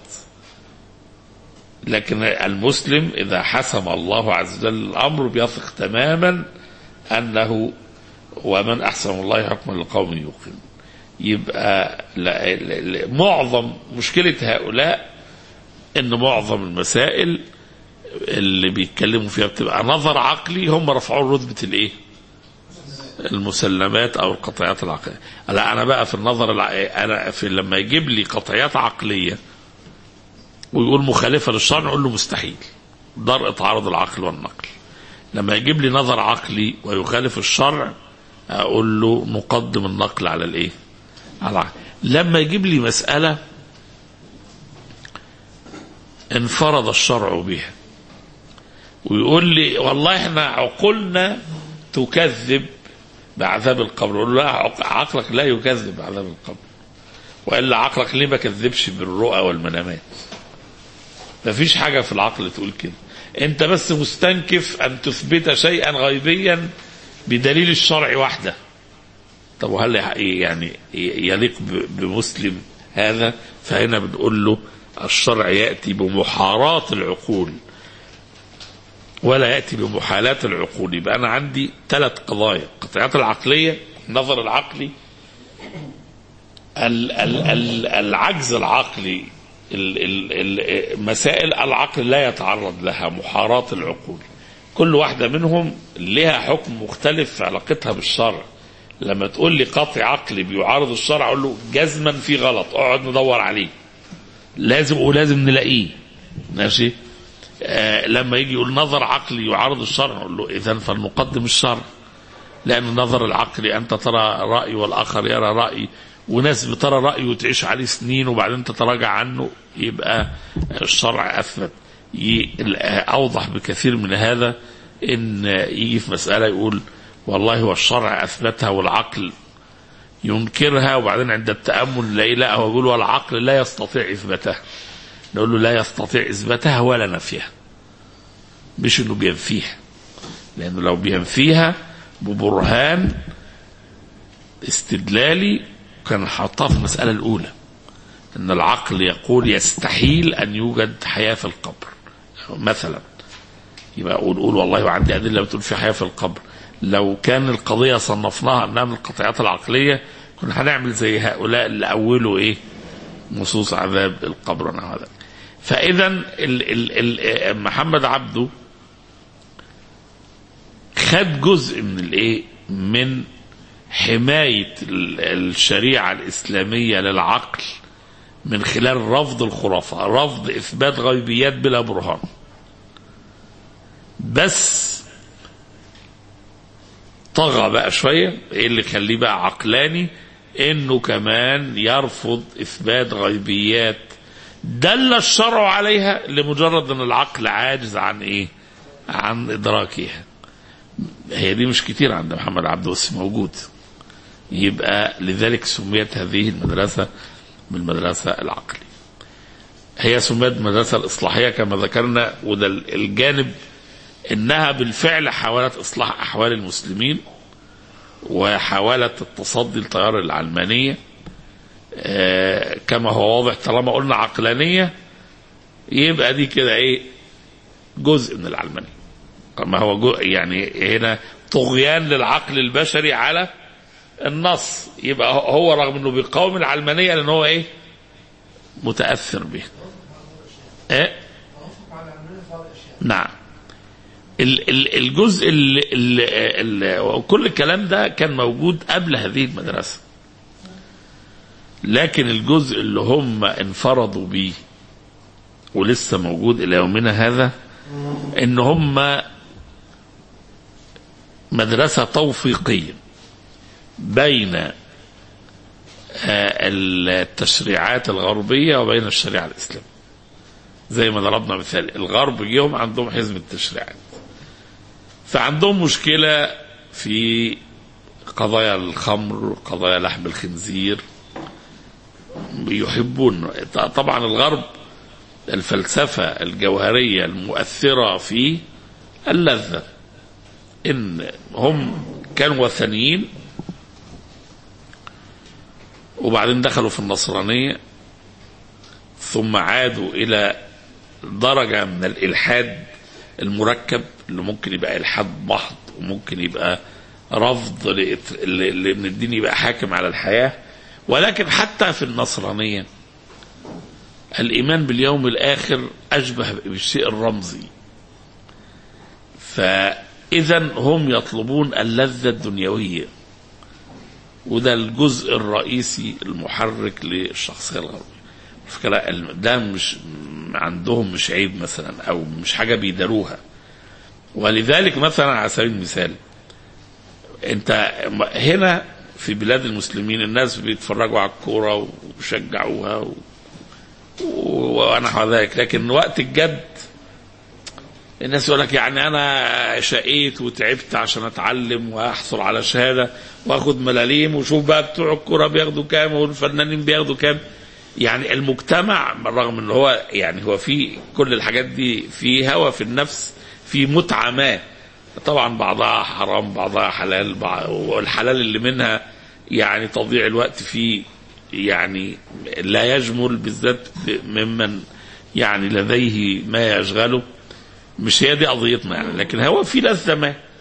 لكن المسلم اذا حسم الله عز وجل الامر بيثق تماما انه ومن احسن الله حكما لقوم يوقنون يبقى لا لا لا معظم مشكلة هؤلاء ان معظم المسائل اللي بيتكلموا فيها بتبقى نظر عقلي هم رفعوا رتبة الايه المسلمات او القطعيات العقلية لا انا بقى في النظر الع... انا في لما يجيب لي قطعيات عقلية ويقول مخالفة للشرع نقول له مستحيل درء تعارض العقل والنقل لما يجيب لي نظر عقلي ويخالف الشرع اقول له نقدم النقل على الايه على العقل. لما يجيب لي مسألة انفرض الشرع بها ويقول لي والله احنا عقولنا تكذب بعذاب القبر اقول له لا عق- عقلك لا يكذب بعذاب القبر والا عقلك ليه ما كذبش بالرؤى والمنامات مفيش حاجه في العقل تقول كده انت بس مستنكف ان تثبت شيئا غيبيا بدليل الشرع وحده طب وهل يعني يليق ب- بمسلم هذا فهنا بنقول له الشرع ياتي بمحاراة العقول ولا ياتي بمحالات العقول يبقى انا عندي ثلاث قضايا القطعيات العقليه النظر العقلي ال ال ال العجز العقلي ال ال ال مسائل العقل لا يتعرض لها محاراة العقول كل واحدة منهم لها حكم مختلف في علاقتها بالشرع لما تقول لي قطع عقلي بيعارض الشرع اقول له جزما في غلط اقعد ندور عليه لازم ولازم نلاقيه ماشي آه لما يجي يقول نظر عقلي يعارض الشرع نقول له اذا فلنقدم الشرع لان النظر العقلي انت ترى راي والاخر يرى راي وناس بترى رايه وتعيش عليه سنين وبعدين تتراجع عنه يبقى الشرع اثبت ي- اوضح بكثير من هذا ان يجي في مساله يقول والله هو الشرع اثبتها والعقل ينكرها وبعدين عند التامل نلاقيه لا هو يقول والعقل لا يستطيع اثباتها نقول له لا يستطيع اثباتها ولا نفيها مش انه بينفيها لانه لو بينفيها ببرهان استدلالي كان حطها في المساله الاولى ان العقل يقول يستحيل ان يوجد حياه في القبر مثلا يبقى اقول قول والله وعندي ادله بتقول في حياه في القبر لو كان القضيه صنفناها انها من القطعيات العقليه كنا هنعمل زي هؤلاء اللي اولوا ايه نصوص عذاب القبر ونحو ذلك فاذا ال ال ال محمد عبده خد جزء من الايه من حمايه ال- الشريعه الاسلاميه للعقل من خلال رفض الخرافه رفض اثبات غيبيات بلا برهان بس طغى بقى شويه ايه اللي يخليه بقى عقلاني انه كمان يرفض اثبات غيبيات دل الشرع عليها لمجرد ان العقل عاجز عن ايه عن ادراكها هي دي مش كتير عند محمد عبده بس موجود يبقى لذلك سميت هذه المدرسة بالمدرسة العقلية هي سميت المدرسة الإصلاحية كما ذكرنا وده الجانب إنها بالفعل حاولت إصلاح أحوال المسلمين وحاولت التصدي لتيار العلمانية آه، كما هو واضح طالما قلنا عقلانية يبقى دي كده إيه جزء من العلمانية ما هو جو يعني هنا طغيان للعقل البشري على النص يبقى هو رغم انه بيقاوم العلمانيه لان هو ايه متاثر به ايه نعم ال- ال- الجزء اللي اللي وكل الكلام ده كان موجود قبل هذه المدرسه لكن الجزء اللي هم انفرضوا بيه ولسه موجود الى يومنا هذا ان هم مدرسه توفيقيه بين آه، التشريعات الغربيه وبين الشريعه الاسلاميه زي ما ضربنا مثال الغرب جيهم عندهم حزب التشريعات فعندهم مشكله في قضايا الخمر قضايا لحم الخنزير يحبون طبعا الغرب الفلسفة الجوهرية المؤثرة فيه اللذة إن هم كانوا وثنيين وبعدين دخلوا في النصرانية ثم عادوا إلى درجة من الإلحاد المركب اللي ممكن يبقى إلحاد محض وممكن يبقى رفض لإت- ل- لأن الدين يبقى حاكم على الحياة ولكن حتى في النصرانية الإيمان باليوم الآخر أشبه بالشيء الرمزي فإذا هم يطلبون اللذة الدنيوية وده الجزء الرئيسي المحرك للشخصية الغربية الفكرة الم- ده مش عندهم مش عيب مثلا أو مش حاجة بيداروها ولذلك مثلا على سبيل المثال انت هنا في بلاد المسلمين الناس بيتفرجوا على الكوره ويشجعوها و... ونحو ذلك لكن وقت الجد الناس يقول لك يعني انا شقيت وتعبت عشان اتعلم واحصل على شهاده واخد ملاليم وشوف بقى بتوع الكوره بياخدوا كام والفنانين بياخدوا كام يعني المجتمع رغم ان هو يعني هو في كل الحاجات دي في هوى في النفس في متعه ما طبعا بعضها حرام بعضها حلال بعض والحلال اللي منها يعني تضييع الوقت فيه يعني لا يجمل بالذات ممن يعني لديه ما يشغله مش هي دي قضيتنا يعني لكن هو في لذة ما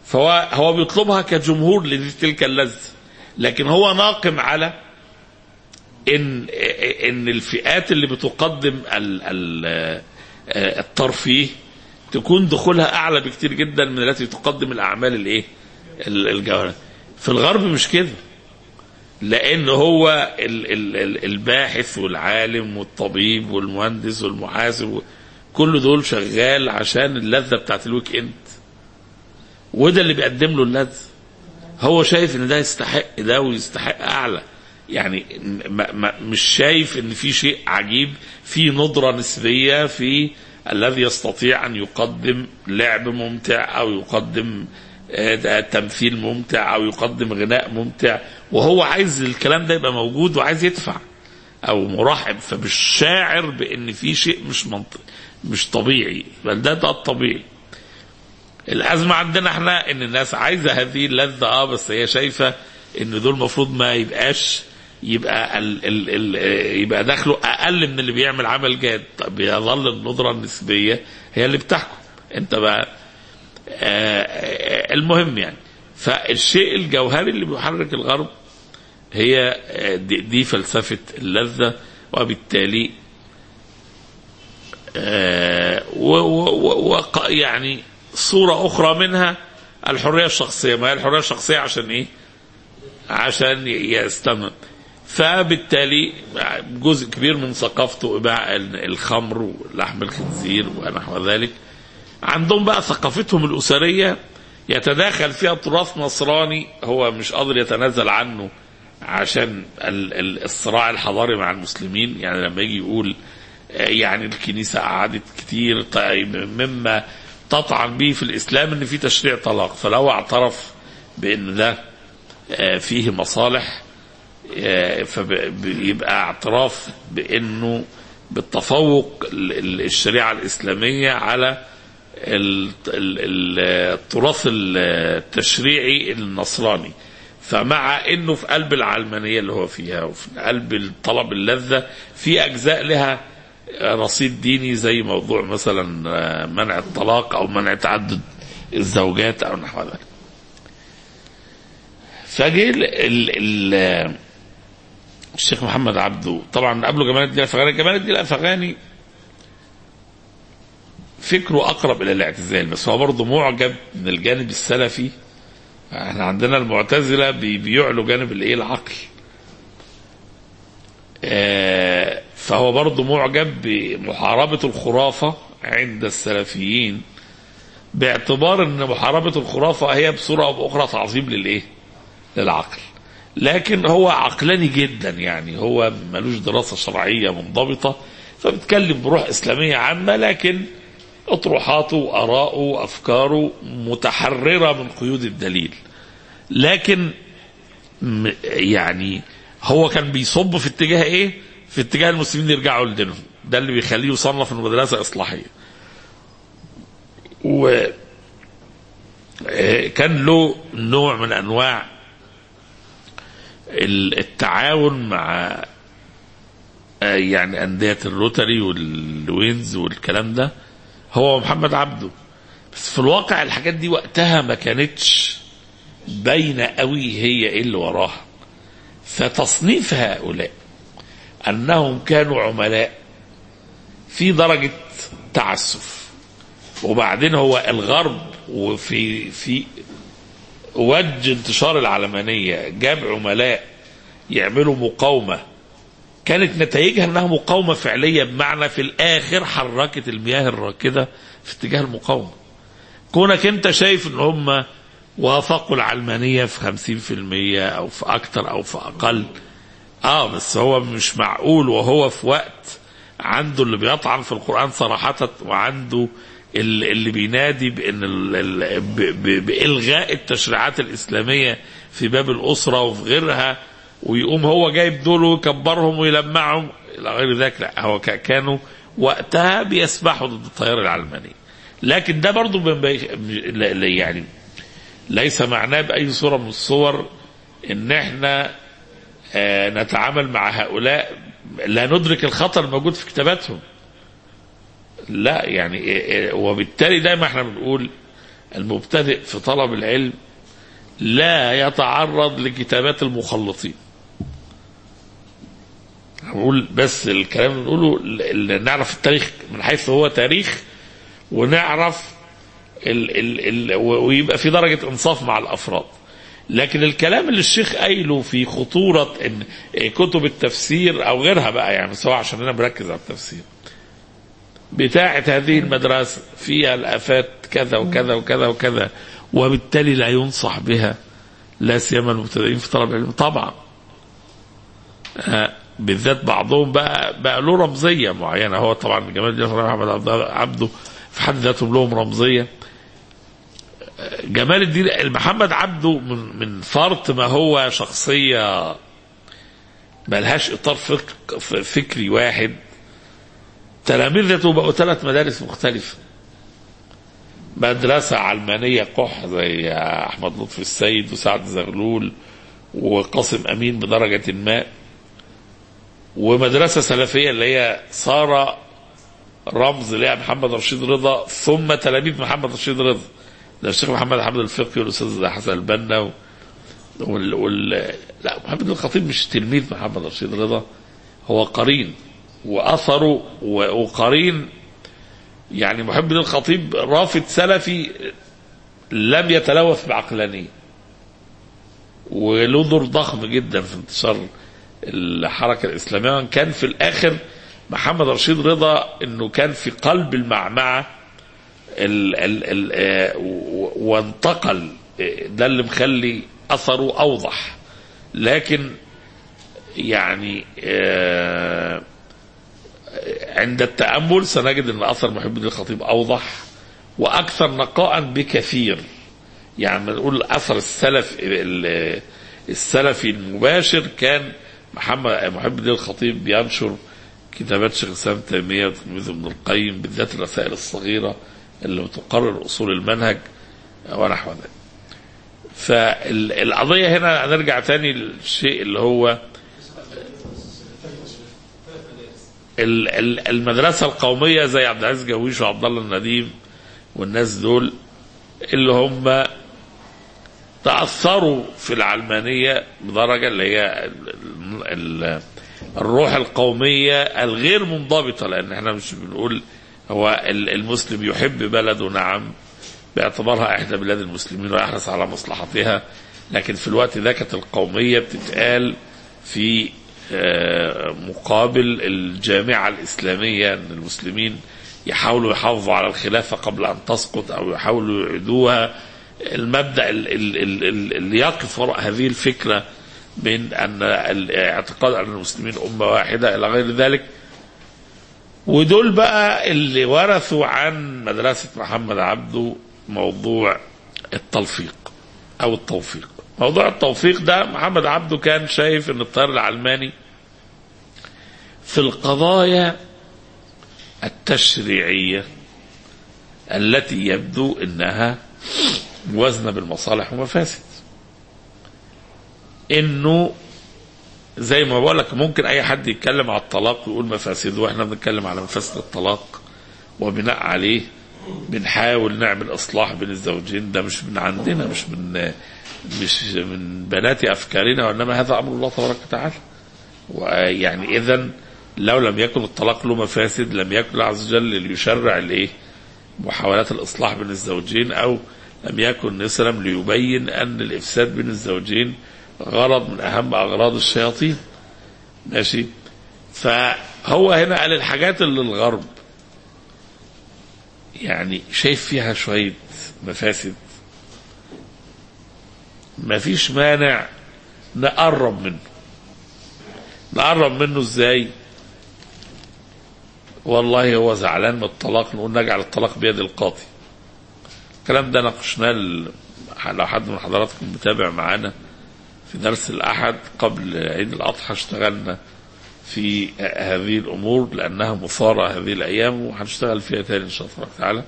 فهو هو بيطلبها كجمهور لتلك اللذة لكن هو ناقم على ان ان الفئات اللي بتقدم ال ال الترفيه تكون دخولها اعلى بكتير جدا من التي تقدم الاعمال الايه ال- الجوهريه في الغرب مش كده لان هو ال- ال- ال- الباحث والعالم والطبيب والمهندس والمحاسب كل دول شغال عشان اللذه بتاعت الويك اند وده اللي بيقدم له اللذه هو شايف ان ده يستحق ده ويستحق اعلى يعني ما ما مش شايف ان في شيء عجيب في ندره نسبيه في الذي يستطيع ان يقدم لعب ممتع او يقدم آه، تمثيل ممتع او يقدم غناء ممتع وهو عايز الكلام ده يبقى موجود وعايز يدفع او مرحب فمش شاعر بان في شيء مش منطقي مش طبيعي بل ده ده الطبيعي الازمه عندنا احنا ان الناس عايزه هذه اللذه اه بس هي شايفه ان دول المفروض ما يبقاش يبقى ال ال ال يبقى دخله اقل من اللي بيعمل عمل جاد طب يظل الندره النسبيه هي اللي بتحكم انت بقى آه، آه، المهم يعني فالشيء الجوهري اللي بيحرك الغرب هي آه، دي, دي فلسفه اللذه وبالتالي آه، و و و وق- يعني صورة أخرى منها الحرية الشخصية ما هي الحرية الشخصية عشان إيه عشان ي- يستمر فبالتالي جزء كبير من ثقافته إباع ال- الخمر ولحم الخنزير ونحو ذلك عندهم بقى ثقافتهم الأسرية يتداخل فيها تراث نصراني هو مش قادر يتنازل عنه عشان ال- ال- الصراع الحضاري مع المسلمين يعني لما يجي يقول آه، يعني الكنيسة قعدت كتير طيب مما تطعن به في الإسلام إن في تشريع طلاق فلو اعترف بأن ده آه، فيه مصالح آه، فبيبقى اعتراف بأنه بالتفوق ال- ال- الشريعة الإسلامية على ال- ال- ال- التراث التشريعي النصراني فمع انه في قلب العلمانيه اللي هو فيها وفي قلب طلب اللذه في اجزاء لها رصيد ديني زي موضوع مثلا منع الطلاق او منع تعدد الزوجات او نحو ذلك. فجه ال- ال- ال- الشيخ محمد عبده طبعا قبله جمال الدين الافغاني جمال الدين الافغاني فكره اقرب الى الاعتزال بس هو برضه معجب من الجانب السلفي احنا عندنا المعتزله بي- بيعلوا جانب الايه العقل آه، فهو برضه معجب بمحاربه الخرافه عند السلفيين باعتبار ان محاربه الخرافه هي بصوره او باخرى تعظيم للايه؟ للعقل. لكن هو عقلاني جدا يعني هو ملوش دراسه شرعيه منضبطه فبيتكلم بروح اسلاميه عامه لكن اطروحاته واراءه وافكاره متحرره من قيود الدليل. لكن م- يعني هو كان بيصب في اتجاه ايه؟ في اتجاه المسلمين يرجعوا لدينهم، ده اللي بيخليه يصنف انه مدرسه اصلاحيه. و آه، كان له نوع من انواع ال- التعاون مع آه، يعني انديه الروتري والوينز والكلام ده هو محمد عبده بس في الواقع الحاجات دي وقتها ما كانتش باينه قوي هي ايه اللي وراها فتصنيف هؤلاء انهم كانوا عملاء في درجه تعسف وبعدين هو الغرب وفي في وجه انتشار العلمانيه جاب عملاء يعملوا مقاومه كانت نتائجها انها مقاومه فعليه بمعنى في الاخر حركت المياه الراكده في اتجاه المقاومه. كونك انت شايف ان هم وافقوا العلمانيه في 50% او في اكتر او في اقل اه بس هو مش معقول وهو في وقت عنده اللي بيطعن في القران صراحه وعنده ال- اللي بينادي بان ال- ال- ب- ب- بالغاء التشريعات الاسلاميه في باب الاسره وفي غيرها ويقوم هو جايب دول ويكبرهم ويلمعهم الى غير ذلك لا هو ك- كانوا وقتها بيسبحوا ضد التيار العلماني لكن ده برضو ما بي- لا- لا- يعني ليس معناه باي صوره من الصور ان احنا آه، نتعامل مع هؤلاء لا ندرك الخطر الموجود في كتاباتهم لا يعني إيه- إيه، وبالتالي دايما احنا بنقول المبتدئ في طلب العلم لا يتعرض لكتابات المخلطين هنقول بس الكلام اللي نقوله اللي نعرف التاريخ من حيث هو تاريخ ونعرف ال ال ال ويبقى في درجة إنصاف مع الأفراد لكن الكلام اللي الشيخ قايله في خطورة إن كتب التفسير أو غيرها بقى يعني سواء عشان أنا مركز على التفسير بتاعة هذه المدرسة فيها الآفات كذا وكذا وكذا وكذا وبالتالي لا ينصح بها لا سيما المبتدئين في طلب العلم طبعا آه بالذات بعضهم بقى بقى له رمزيه معينه هو طبعا جمال الدين محمد عبده في حد ذاتهم لهم رمزيه جمال الدين محمد عبده من من فرط ما هو شخصيه ملهاش اطار فك فكري واحد تلامذته بقوا ثلاث مدارس مختلفه مدرسة علمانية قح زي أحمد لطفي السيد وسعد زغلول وقاسم أمين بدرجة ما ومدرسة سلفية اللي هي صار رمز لها محمد رشيد رضا ثم تلاميذ محمد رشيد رضا ده الشيخ محمد حمد الفقي والاستاذ حسن البنا وال... وال... لا محمد الخطيب مش تلميذ محمد رشيد رضا هو قرين واثره و... وقرين يعني محب الخطيب رافض سلفي لم يتلوث بعقلانيه وله دور ضخم جدا في انتشار الحركة الإسلامية وان كان في الآخر محمد رشيد رضا أنه كان في قلب المعمعة ال ال ال آه وانتقل ده اللي مخلي أثره أوضح لكن يعني آه عند التأمل سنجد أن أثر محب الدين الخطيب أوضح وأكثر نقاء بكثير يعني نقول أثر السلف السلفي المباشر كان محمد محب الدين الخطيب بينشر كتابات شيخ الاسلام تيميه وتلميذه ابن القيم بالذات الرسائل الصغيره اللي بتقرر اصول المنهج ونحو ذلك. فالقضيه هنا نرجع تاني للشيء اللي هو المدرسه القوميه زي عبد العزيز جويش وعبد الله النديم والناس دول اللي هم تأثروا في العلمانية بدرجة اللي هي الروح القومية الغير منضبطة لأن احنا مش بنقول هو المسلم يحب بلده نعم باعتبارها إحدى بلاد المسلمين ويحرص على مصلحتها لكن في الوقت ده كانت القومية بتتقال في مقابل الجامعة الإسلامية أن المسلمين يحاولوا يحافظوا على الخلافة قبل أن تسقط أو يحاولوا يعيدوها المبدا اللي يقف وراء هذه الفكره من ان الاعتقاد ان المسلمين امه واحده الى غير ذلك ودول بقى اللي ورثوا عن مدرسه محمد عبده موضوع التلفيق او التوفيق موضوع التوفيق ده محمد عبده كان شايف ان التيار العلماني في القضايا التشريعيه التي يبدو انها موازنه بالمصالح ومفاسد انه زي ما بقول لك ممكن اي حد يتكلم على الطلاق ويقول مفاسده واحنا بنتكلم على مفاسد الطلاق وبناء عليه بنحاول نعمل اصلاح بين الزوجين ده مش من عندنا مش من مش من بنات افكارنا وانما هذا امر الله تبارك وتعالى ويعني اذا لو لم يكن الطلاق له مفاسد لم يكن الله عز وجل ليشرع الايه محاولات الاصلاح بين الزوجين او لم يكن نسلم ليبين ان الافساد بين الزوجين غرض من اهم اغراض الشياطين ماشي فهو هنا قال الحاجات اللي الغرب يعني شايف فيها شوية مفاسد مفيش مانع نقرب منه نقرب منه ازاي والله هو زعلان من الطلاق نقول نجعل الطلاق بيد القاضي الكلام ده ناقشناه لو حد من حضراتكم متابع معانا في درس الأحد قبل عيد الأضحى اشتغلنا في هذه الأمور لأنها مثارة هذه الأيام وهنشتغل فيها تاني إن شاء الله تعالى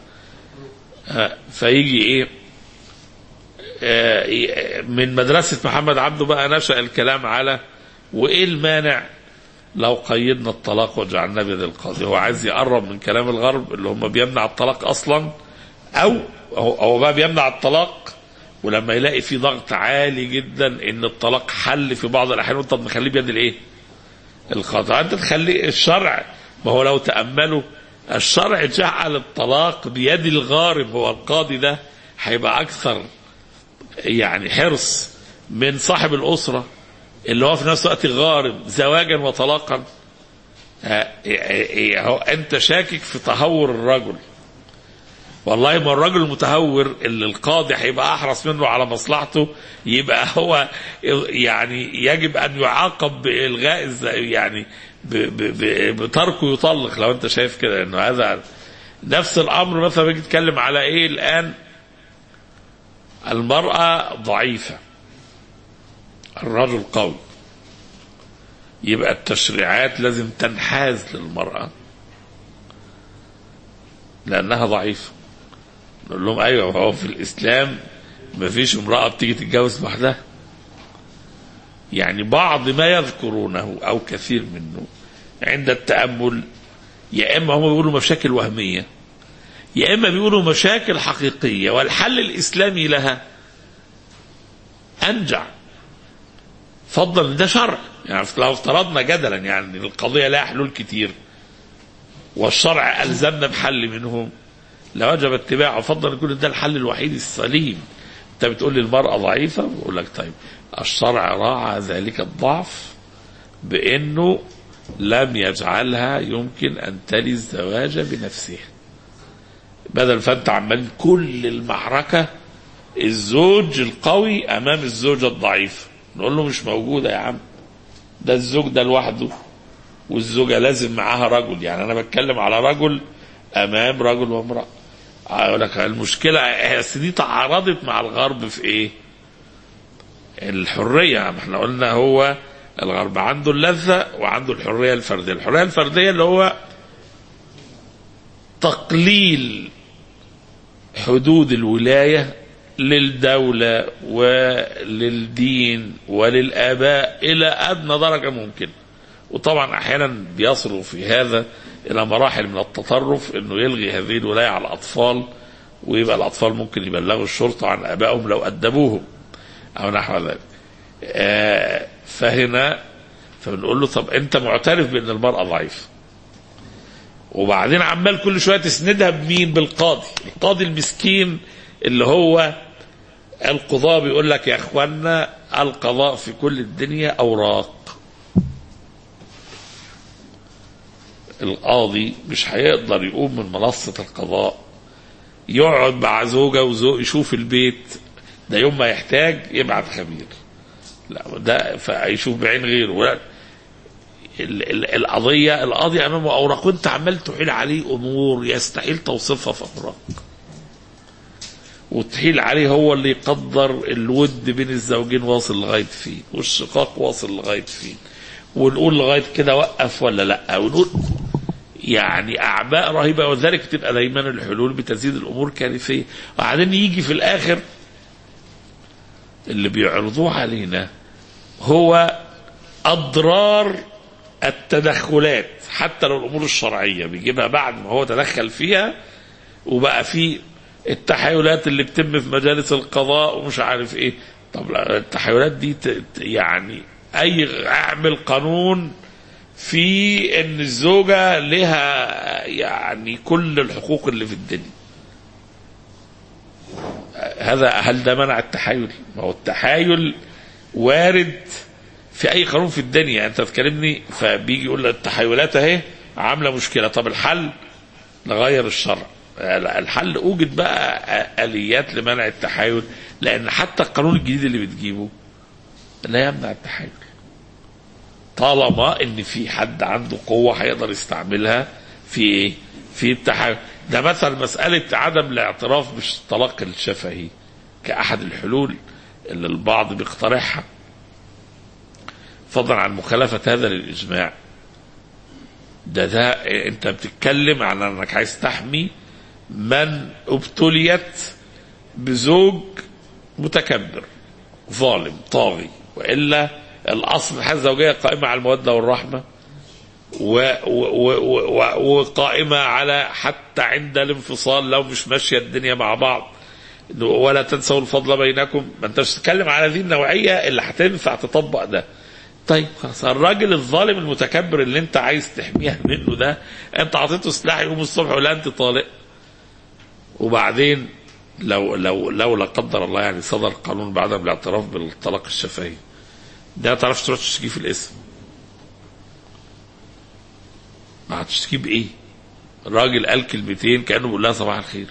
فيجي إيه من مدرسة محمد عبده بقى نشأ الكلام على وإيه المانع لو قيدنا الطلاق وجعلناه بيد القاضي هو عايز يقرب من كلام الغرب اللي هم بيمنع الطلاق أصلا او هو هو بقى بيمنع الطلاق ولما يلاقي في ضغط عالي جدا ان الطلاق حل في بعض الاحيان وانت مخليه بيد الايه؟ القضاء انت تخلي الشرع ما هو لو تاملوا الشرع جعل الطلاق بيد الغارب هو القاضي ده هيبقى اكثر يعني حرص من صاحب الاسره اللي هو في نفس الوقت غارب زواجا وطلاقا ها، إيه- هو انت شاكك في تهور الرجل والله ما الرجل المتهور اللي القاضي هيبقى احرص منه على مصلحته يبقى هو يعني يجب ان يعاقب بالغاء الز- يعني ب- ب- ب- بتركه يطلق لو انت شايف كده انه هذا نفس الامر مثلا بيجي يتكلم على ايه الان المراه ضعيفه الرجل قوي يبقى التشريعات لازم تنحاز للمراه لانها ضعيفه نقول لهم ايوه هو في الاسلام ما فيش امراه بتيجي تتجوز لوحدها يعني بعض ما يذكرونه او كثير منه عند التامل يا اما هم بيقولوا مشاكل وهميه يا اما بيقولوا مشاكل حقيقيه والحل الاسلامي لها انجع فضل ده شرع يعني لو افترضنا جدلا يعني القضيه لها حلول كتير والشرع الزمنا بحل منهم لوجب اتباعه فضلا يكون ده الحل الوحيد السليم انت بتقول لي المراه ضعيفه بقول لك طيب الشرع راعى ذلك الضعف بانه لم يجعلها يمكن ان تلي الزواج بنفسها بدل فانت عمال كل المعركه الزوج القوي امام الزوجه الضعيفه نقول له مش موجوده يا عم ده الزوج ده لوحده والزوجه لازم معاها رجل يعني انا بتكلم على رجل امام رجل وامراه اقول لك المشكله هي أصل دي تعارضت مع الغرب في ايه؟ الحريه ما احنا قلنا هو الغرب عنده اللذه وعنده الحريه الفرديه، الحريه الفرديه اللي هو تقليل حدود الولايه للدوله وللدين وللاباء الى ادنى درجه ممكنه. وطبعا احيانا بيصلوا في هذا الى مراحل من التطرف انه يلغي هذه الولايه على الاطفال ويبقى الاطفال ممكن يبلغوا الشرطه عن ابائهم لو ادبوهم او نحو ذلك. آه فهنا فبنقول له طب انت معترف بان المراه ضعيفه. وبعدين عمال كل شويه تسندها بمين؟ بالقاضي، القاضي المسكين اللي هو القضاء بيقول لك يا اخوانا القضاء في كل الدنيا اوراق. القاضي مش هيقدر يقوم من منصة القضاء يقعد مع زوجة وزوج يشوف البيت ده يوم ما يحتاج يبعت خبير لا ده فيشوف بعين غيره ولا ال- ال- القضية القاضي أمامه أوراق وأنت عمال تحيل عليه أمور يستحيل توصفها في أوراق وتحيل عليه هو اللي يقدر الود بين الزوجين واصل لغاية فين والشقاق واصل لغاية فين ونقول لغاية كده وقف ولا لا ونقول يعني أعباء رهيبة وذلك تبقى دايما الحلول بتزيد الأمور كارثية وبعدين يجي في الآخر اللي بيعرضوه علينا هو أضرار التدخلات حتى لو الأمور الشرعية بيجيبها بعد ما هو تدخل فيها وبقى في التحايلات اللي بتتم في مجالس القضاء ومش عارف ايه طب لا، التحايلات دي ت- ت- يعني اي اعمل قانون في ان الزوجه لها يعني كل الحقوق اللي في الدنيا هذا هل ده منع التحايل؟ ما هو التحايل وارد في اي قانون في الدنيا انت تكلمني فبيجي يقول لك التحايلات اهي عامله مشكله طب الحل نغير الشرع الحل اوجد بقى اليات لمنع التحايل لان حتى القانون الجديد اللي بتجيبه لا يمنع التحايل طالما ان في حد عنده قوه هيقدر يستعملها في ايه؟ في التحايل ده مثلا مساله عدم الاعتراف بالطلاق الشفهي كاحد الحلول اللي البعض بيقترحها فضلا عن مخالفه هذا للاجماع ده ده انت بتتكلم عن انك عايز تحمي من ابتليت بزوج متكبر ظالم طاغي والا الاصل الحياه الزوجيه قائمه على الموده والرحمه و و و و وقائمة على حتى عند الانفصال لو مش ماشية الدنيا مع بعض ولا تنسوا الفضل بينكم ما انت مش تتكلم على هذه النوعية اللي هتنفع تطبق ده طيب خلاص الراجل الظالم المتكبر اللي انت عايز تحميها منه ده انت عطيته سلاح يقوم الصبح ولا انت طالق وبعدين لو لو لو لا قدر الله يعني صدر قانون بعدم الاعتراف بالطلاق الشفهي ده تعرفش تروح تشتكيه في الاسم ما هتشتكيه بايه؟ الراجل قال كلمتين كانه بيقول لها صباح الخير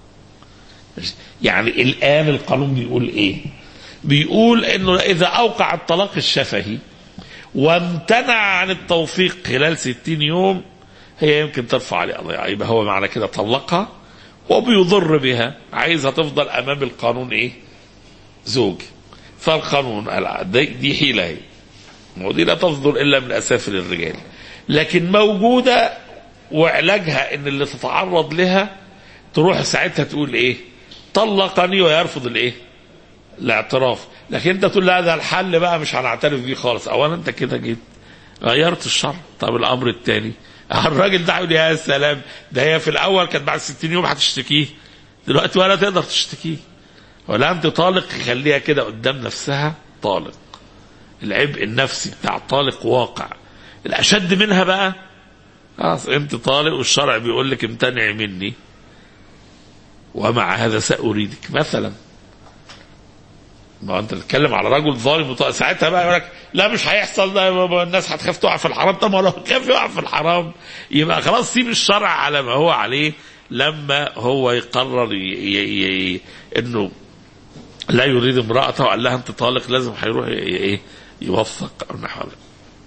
يعني الان القانون بيقول ايه؟ بيقول انه اذا اوقع الطلاق الشفهي وامتنع عن التوفيق خلال ستين يوم هي يمكن ترفع عليه قضيه يبقى هو معنى كده طلقها وبيضر بها عايزها تفضل امام القانون ايه؟ زوج فالقانون قال دي, دي حيله هي ودي لا تصدر الا من اسافل الرجال لكن موجوده وعلاجها ان اللي تتعرض لها تروح ساعتها تقول ايه؟ طلقني ويرفض الايه؟ الاعتراف لكن انت تقول لا ده الحل بقى مش هنعترف بيه خالص اولا انت كده جيت غيرت الشرع طب الامر الثاني الراجل ده يقول يا سلام ده هي في الاول كانت بعد 60 يوم هتشتكيه دلوقتي ولا تقدر تشتكيه ولا انت طالق خليها كده قدام نفسها طالق العبء النفسي بتاع طالق واقع الاشد منها بقى خلاص انت طالق والشرع بيقول لك امتنعي مني ومع هذا ساريدك مثلا ما انت بتتكلم على رجل ظالم وط- ساعتها بقى يقول لك لا مش هيحصل ده يبقى الناس هتخاف تقع في الحرام طب ما لو خاف يقع في الحرام يبقى خلاص سيب الشرع على ما هو عليه لما هو يقرر ي... ي... ي... انه لا يريد امرأته وقال لها انت طالق لازم هيروح ي... ايه يوثق او نحو ذلك.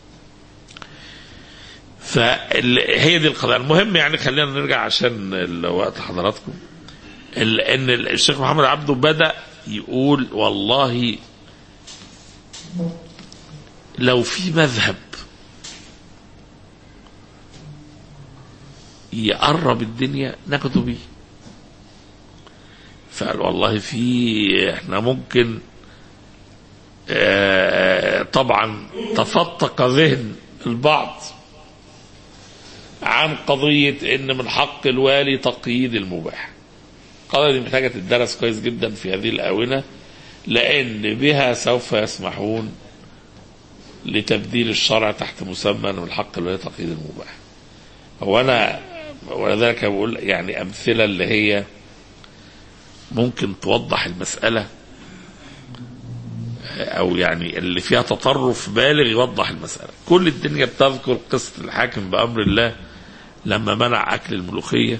فهي دي القضايا المهم يعني خلينا نرجع عشان الوقت حضراتكم ال- ان الشيخ محمد عبده بدا يقول والله لو في مذهب يقرب الدنيا ناخده بيه فقال والله في احنا ممكن آه، طبعا تفتق ذهن البعض عن قضية ان من حق الوالي تقييد المباح القضية دي محتاجة تدرس كويس جدا في هذه الآونة لأن بها سوف يسمحون لتبديل الشرع تحت مسمى من الحق الوالي تقييد المباح هو أنا ولذلك بقول يعني أمثلة اللي هي ممكن توضح المسألة أو يعني اللي فيها تطرف بالغ يوضح المسألة كل الدنيا بتذكر قصة الحاكم بأمر الله لما منع أكل الملوخية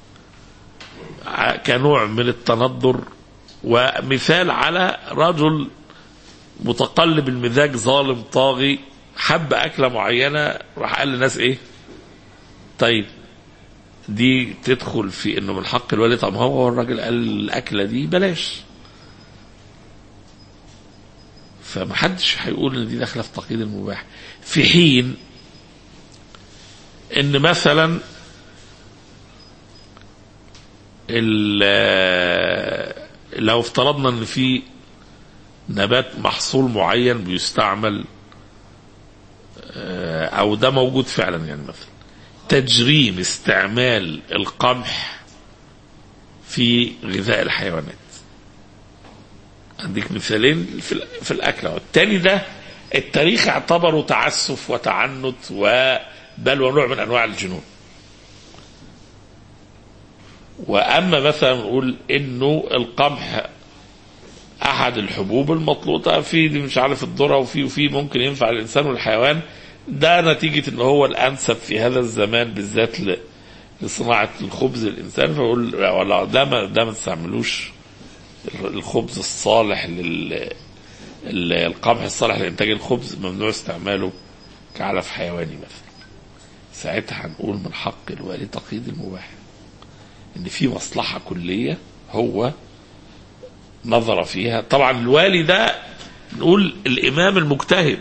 كنوع من التندر ومثال على رجل متقلب المزاج ظالم طاغي حب أكلة معينة راح قال للناس إيه طيب دي تدخل في انه من حق الوالي طب هو الراجل قال الاكله دي بلاش فمحدش هيقول ان دي داخله في تقييد المباح في حين ان مثلا ال- لو افترضنا ان في نبات محصول معين بيستعمل آه، او ده موجود فعلا يعني مثلا تجريم استعمال القمح في غذاء الحيوانات عندك مثالين في, ال- في الاكل أهو. التاني ده التاريخ اعتبره تعسف وتعنت وبل ونوع من انواع الجنون واما مثلا نقول انه القمح احد الحبوب المطلوطه في مش عارف الذره وفي وفي ممكن ينفع الانسان والحيوان ده نتيجه ان هو الانسب في هذا الزمان بالذات ل- لصناعه الخبز الانسان فيقول ولا ده ما ده ما تستعملوش الخبز الصالح لل ال- القمح الصالح لانتاج الخبز ممنوع استعماله كعلف حيواني مثلا ساعتها هنقول من حق الوالي تقييد المباح ان في مصلحه كليه هو نظر فيها طبعا الوالي ده نقول الامام المجتهد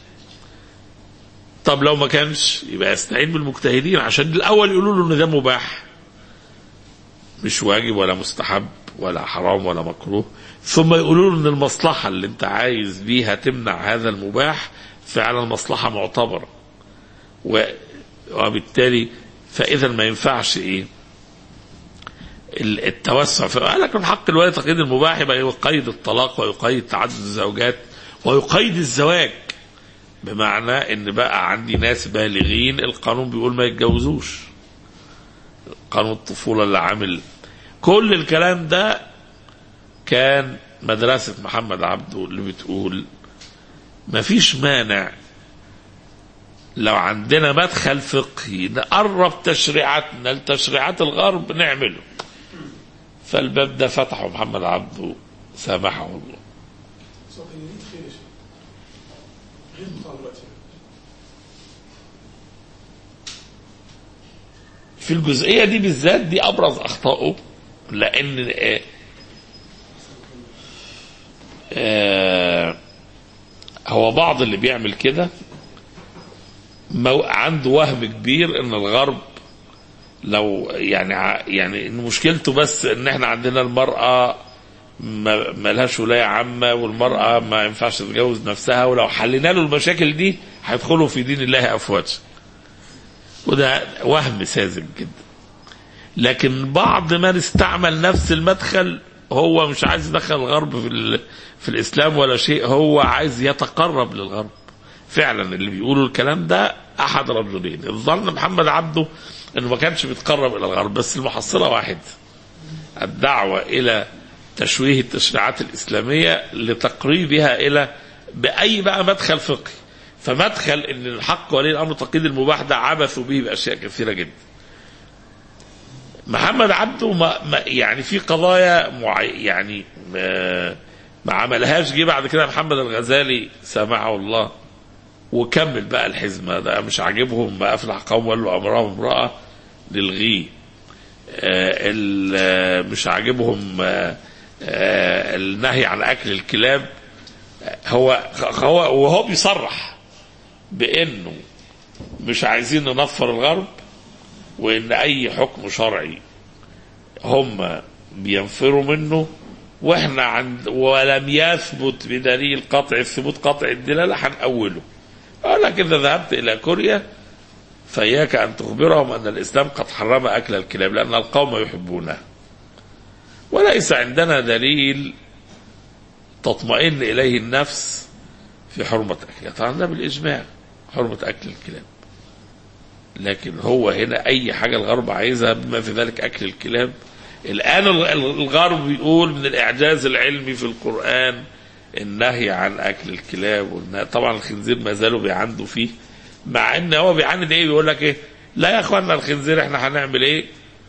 طب لو ما كانش يبقى يستعين بالمجتهدين عشان الاول يقولوا له ان ده مباح مش واجب ولا مستحب ولا حرام ولا مكروه ثم يقولوا له ان المصلحه اللي انت عايز بيها تمنع هذا المباح فعلا مصلحه معتبره وبالتالي فاذا ما ينفعش ايه ال- التوسع في قال لك من حق الولي تقييد المباح يبقى يقيد الطلاق ويقيد تعدد الزوجات ويقيد الزواج بمعنى ان بقى عندي ناس بالغين القانون بيقول ما يتجوزوش قانون الطفولة اللي عامل كل الكلام ده كان مدرسة محمد عبده اللي بتقول ما فيش مانع لو عندنا مدخل فقهي نقرب تشريعاتنا لتشريعات الغرب نعمله فالباب ده فتحه محمد عبده سامحه الله صوت الجديد خير يا شيخ غير بتاع دلوقتي في الجزئية دي بالذات دي أبرز أخطائه لأن آه، آه، هو بعض اللي بيعمل كده مو- عنده وهم كبير ان الغرب لو يعني ع- يعني ان مشكلته بس ان احنا عندنا المرأة ما ما لهاش ولاية عامة والمرأة ما ينفعش تتجوز نفسها ولو حلينا له المشاكل دي هيدخلوا في دين الله أفواجا وده وهم ساذج جدا لكن بعض من استعمل نفس المدخل هو مش عايز يدخل الغرب في, ال- في الإسلام ولا شيء هو عايز يتقرب للغرب فعلا اللي بيقولوا الكلام ده أحد رجلين الظن محمد عبده أنه ما كانش بيتقرب إلى الغرب بس المحصلة واحد الدعوة إلى تشويه التشريعات الإسلامية لتقريبها إلى بأي بقى مدخل فقهي فمدخل ان الحق ولي الامر تقييد المباح ده عبثوا به باشياء كثيره جدا. محمد عبده ما ما يعني في قضايا معي يعني ما, ما عملهاش جه بعد كده محمد الغزالي سامحه الله وكمل بقى الحزمه ده مش عاجبهم ما افلح قوم ولوا امرهم امراه للغيه. آه، ال- آه، مش عاجبهم آه، آه، النهي عن اكل الكلاب هو هو وهو بيصرح بانه مش عايزين ننفر الغرب وان اي حكم شرعي هم بينفروا منه واحنا عند ولم يثبت بدليل قطع ثبوت قطع الدلاله هنأوله. قال لك اذا ذهبت الى كوريا فإياك أن تخبرهم أن الإسلام قد حرم أكل الكلاب لأن القوم يحبونه وليس عندنا دليل تطمئن إليه النفس في حرمة أكلها طبعا ده بالإجماع حرمة أكل الكلاب لكن هو هنا أي حاجة الغرب عايزها بما في ذلك أكل الكلاب الآن الغ- الغرب بيقول من الإعجاز العلمي في القرآن النهي عن أكل الكلاب والنهي- طبعا الخنزير ما زالوا بيعندوا فيه مع ان هو بيعاند ايه بيقول لك ايه لا يا اخوانا الخنزير احنا هنعمل ايه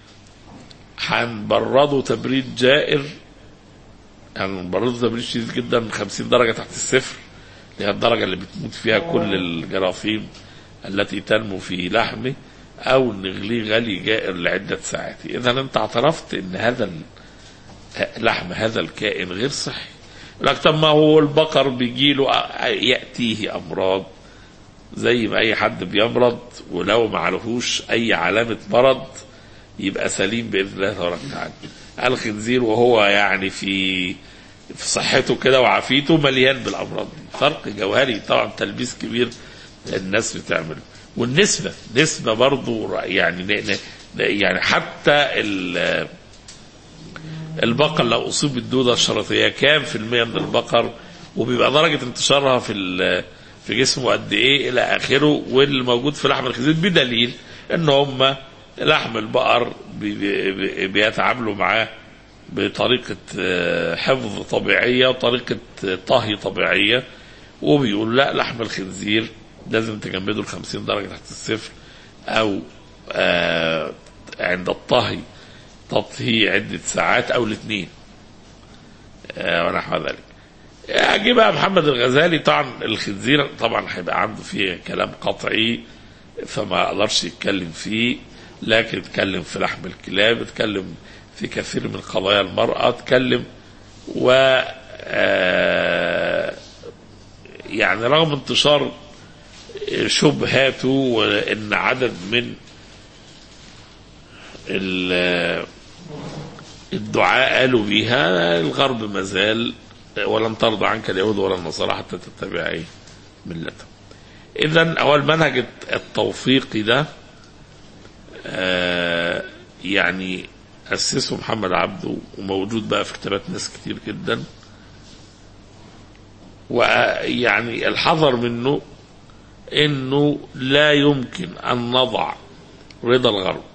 هنبرده تبريد جائر يعني نبرده تبريد شديد جدا من 50 درجة تحت الصفر اللي هي الدرجة اللي بتموت فيها كل الجراثيم التي تنمو في لحمه او نغليه غلي جائر لعدة ساعات اذا انت اعترفت ان هذا ال- لحم هذا الكائن غير صحي يقول لك طب ما هو البقر بيجيله يأتيه أمراض زي ما اي حد بيمرض ولو ما عليهوش اي علامه مرض يبقى سليم باذن الله تبارك وتعالى الخنزير وهو يعني في في صحته كده وعافيته مليان بالامراض دي فرق جوهري طبعا تلبيس كبير الناس بتعمله والنسبه نسبه برضو يعني ن- ن- يعني حتى ال- البقر لو اصيب بالدوده الشرطيه كام في المية من البقر وبيبقى درجه انتشارها في ال- في جسمه قد ايه الى اخره واللي موجود في لحم الخنزير بدليل ان هم لحم البقر بي- بي- بي- بيتعاملوا معاه بطريقة آه، حفظ طبيعية وطريقة آه، طهي طبيعية وبيقول لا لحم الخنزير لازم تجمده ل 50 درجة تحت الصفر أو آه، عند الطهي تطهي عدة ساعات أو الاثنين آه، ونحو ذلك جه بقى محمد الغزالي طبعا الخنزير طبعا هيبقى عنده فيه كلام قطعي فما قدرش يتكلم فيه لكن اتكلم في لحم الكلاب اتكلم في كثير من قضايا المرأة اتكلم و آه، يعني رغم انتشار شبهاته وان عدد من ال- الدعاء قالوا بيها الغرب مازال ولن ترضى عنك اليهود ولا النصارى حتى تتبع ايه ملتهم اذا هو المنهج التوفيقي ده آه يعني أسسه محمد عبده وموجود بقى في كتابات ناس كتير جدا ويعني الحذر منه انه لا يمكن ان نضع رضا الغرب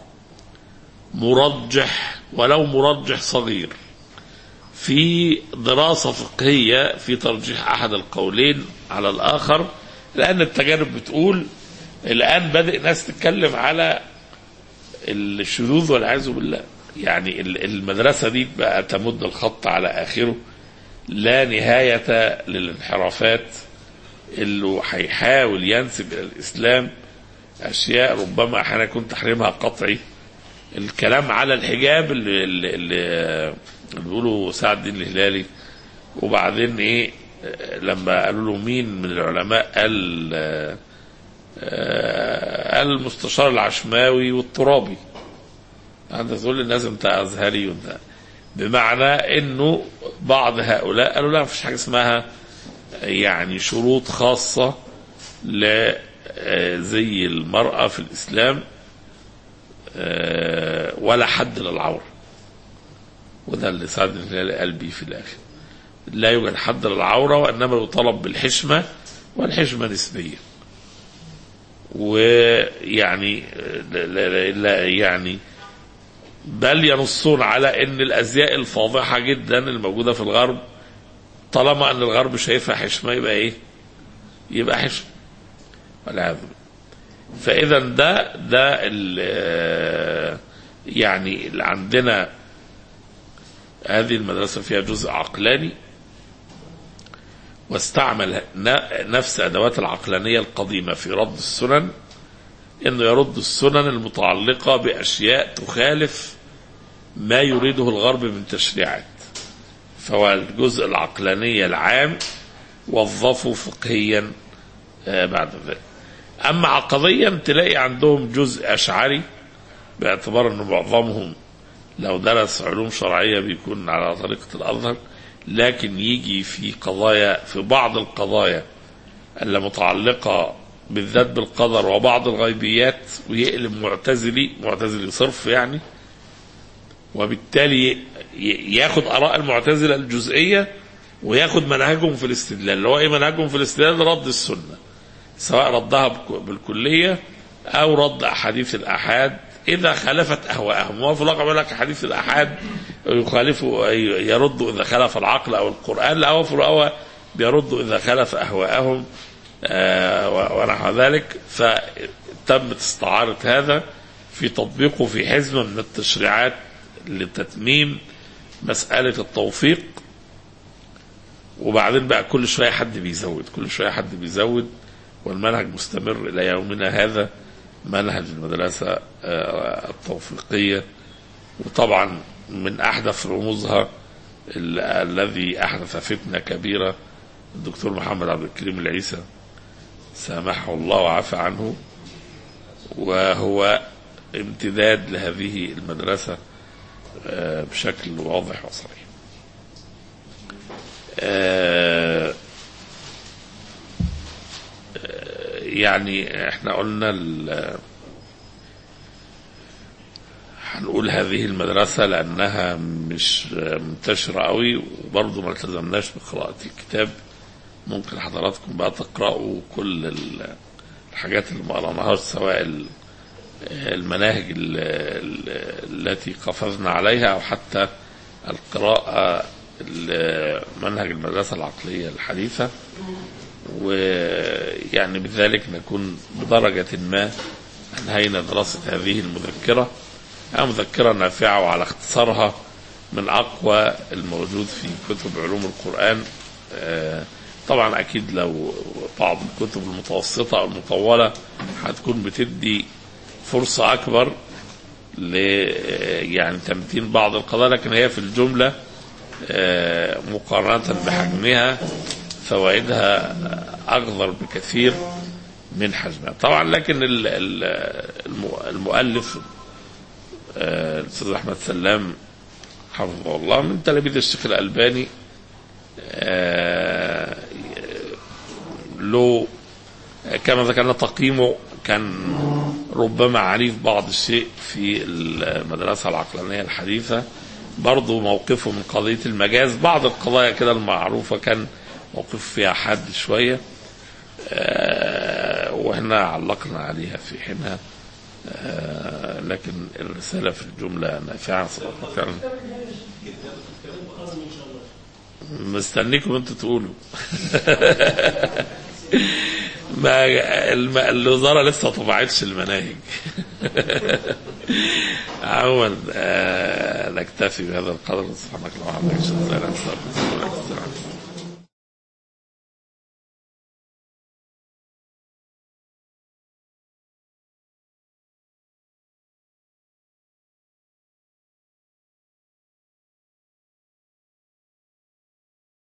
مرجح ولو مرجح صغير في دراسة فقهية في ترجيح أحد القولين على الآخر لأن التجارب بتقول الآن بدأ ناس تتكلم على الشذوذ والعياذ بالله يعني ال- المدرسة دي بقى تمد الخط على آخره لا نهاية للانحرافات اللي هيحاول ينسب إلى الإسلام أشياء ربما أحيانا يكون تحريمها قطعي الكلام على الحجاب اللي, اللي, اللي بيقولوا سعد الدين الهلالي وبعدين ايه آه، لما قالوا له مين من العلماء قال آه، آه، قال المستشار العشماوي والترابي انت تقول للناس انت ازهري وانت بمعنى انه بعض هؤلاء قالوا لا مفيش حاجه اسمها يعني شروط خاصه لزي المراه في الاسلام آه، ولا حد للعوره وده اللي سعد بن هلال قال بيه في الاخر لا يوجد حد للعوره وانما يطالب بالحشمه والحشمه نسبيه ويعني لا لا لا يعني بل ينصون على ان الازياء الفاضحه جدا الموجوده في الغرب طالما ان الغرب شايفها حشمه يبقى ايه؟ يبقى حشمه والعياذ بالله فاذا ده ده ال- يعني اللي عندنا هذه المدرسه فيها جزء عقلاني واستعمل ن- نفس ادوات العقلانيه القديمه في رد السنن انه يرد السنن المتعلقه باشياء تخالف ما يريده الغرب من تشريعات فهو الجزء العقلاني العام وظفه فقهيا آه، بعد ذلك اما عقديا تلاقي عندهم جزء اشعري باعتبار انه معظمهم لو درس علوم شرعيه بيكون على طريقه الازهر لكن يجي في قضايا في بعض القضايا اللي متعلقه بالذات بالقدر وبعض الغيبيات ويقلب معتزلي معتزلي صرف يعني وبالتالي ي- ياخد اراء المعتزله الجزئيه وياخد منهجهم في الاستدلال اللي هو ايه منهجهم في الاستدلال رد السنه سواء ردها بك- بالكليه او رد احاديث الاحاد اذا خالفت اهواءهم هو في الواقع بيقول لك احاديث الاحاد يخالف يرد اذا خالف العقل او القران لا هو في الواقع بيرد اذا خالف اهواءهم آه، و- ونحو ذلك فتمت استعاره هذا في تطبيقه في حزمه من التشريعات لتتميم مساله التوفيق وبعدين بقى كل شويه حد بيزود كل شويه حد بيزود والمنهج مستمر الى يومنا هذا منهج المدرسه آه، التوفيقيه وطبعا من احدث رموزها ال- الذي احدث فتنه كبيره الدكتور محمد عبد الكريم العيسى سامحه الله وعفى عنه وهو امتداد لهذه المدرسه آه، بشكل واضح وصريح آه، آه، يعني احنا قلنا ال- هنقول هذه المدرسة لأنها مش منتشرة قوي وبرضه ما التزمناش بقراءة الكتاب ممكن حضراتكم بقى تقرأوا كل ال- الحاجات اللي ما قرأناهاش سواء ال- المناهج ال- ال- التي قفزنا عليها أو حتى القراءة ال- منهج المدرسة العقلية الحديثة ويعني بذلك نكون بدرجة ما أنهينا دراسة هذه المذكرة هي مذكرة نافعة وعلى اختصارها من أقوى الموجود في كتب علوم القرآن آه، طبعا أكيد لو بعض الكتب المتوسطة أو المطولة هتكون بتدي فرصة أكبر ل يعني تمتين بعض القضايا لكن هي في الجملة آه، مقارنة بحجمها فوائدها أكثر بكثير من حجمها طبعا لكن ال- ال- الم- المؤلف آه، الأستاذ أحمد سلام حفظه الله من تلاميذ الشيخ الألباني آه، له كما ذكرنا تقييمه كان ربما عنيف بعض الشيء في المدرسة العقلانية الحديثة برضو موقفه من قضية المجاز بعض القضايا كده المعروفة كان موقفه فيها حد شوية آه، وهنا علقنا عليها في حينها آه، لكن الرسالة في الجملة نافعة صراحة فعلا مستنيكم انتوا تقولوا ما الم- الوزارة لسه طبعتش المناهج عموما آه، نكتفي بهذا القدر سبحانك اللهم وبحمدك اشهد ان لا اله الا انت استغفرك واتوب اليك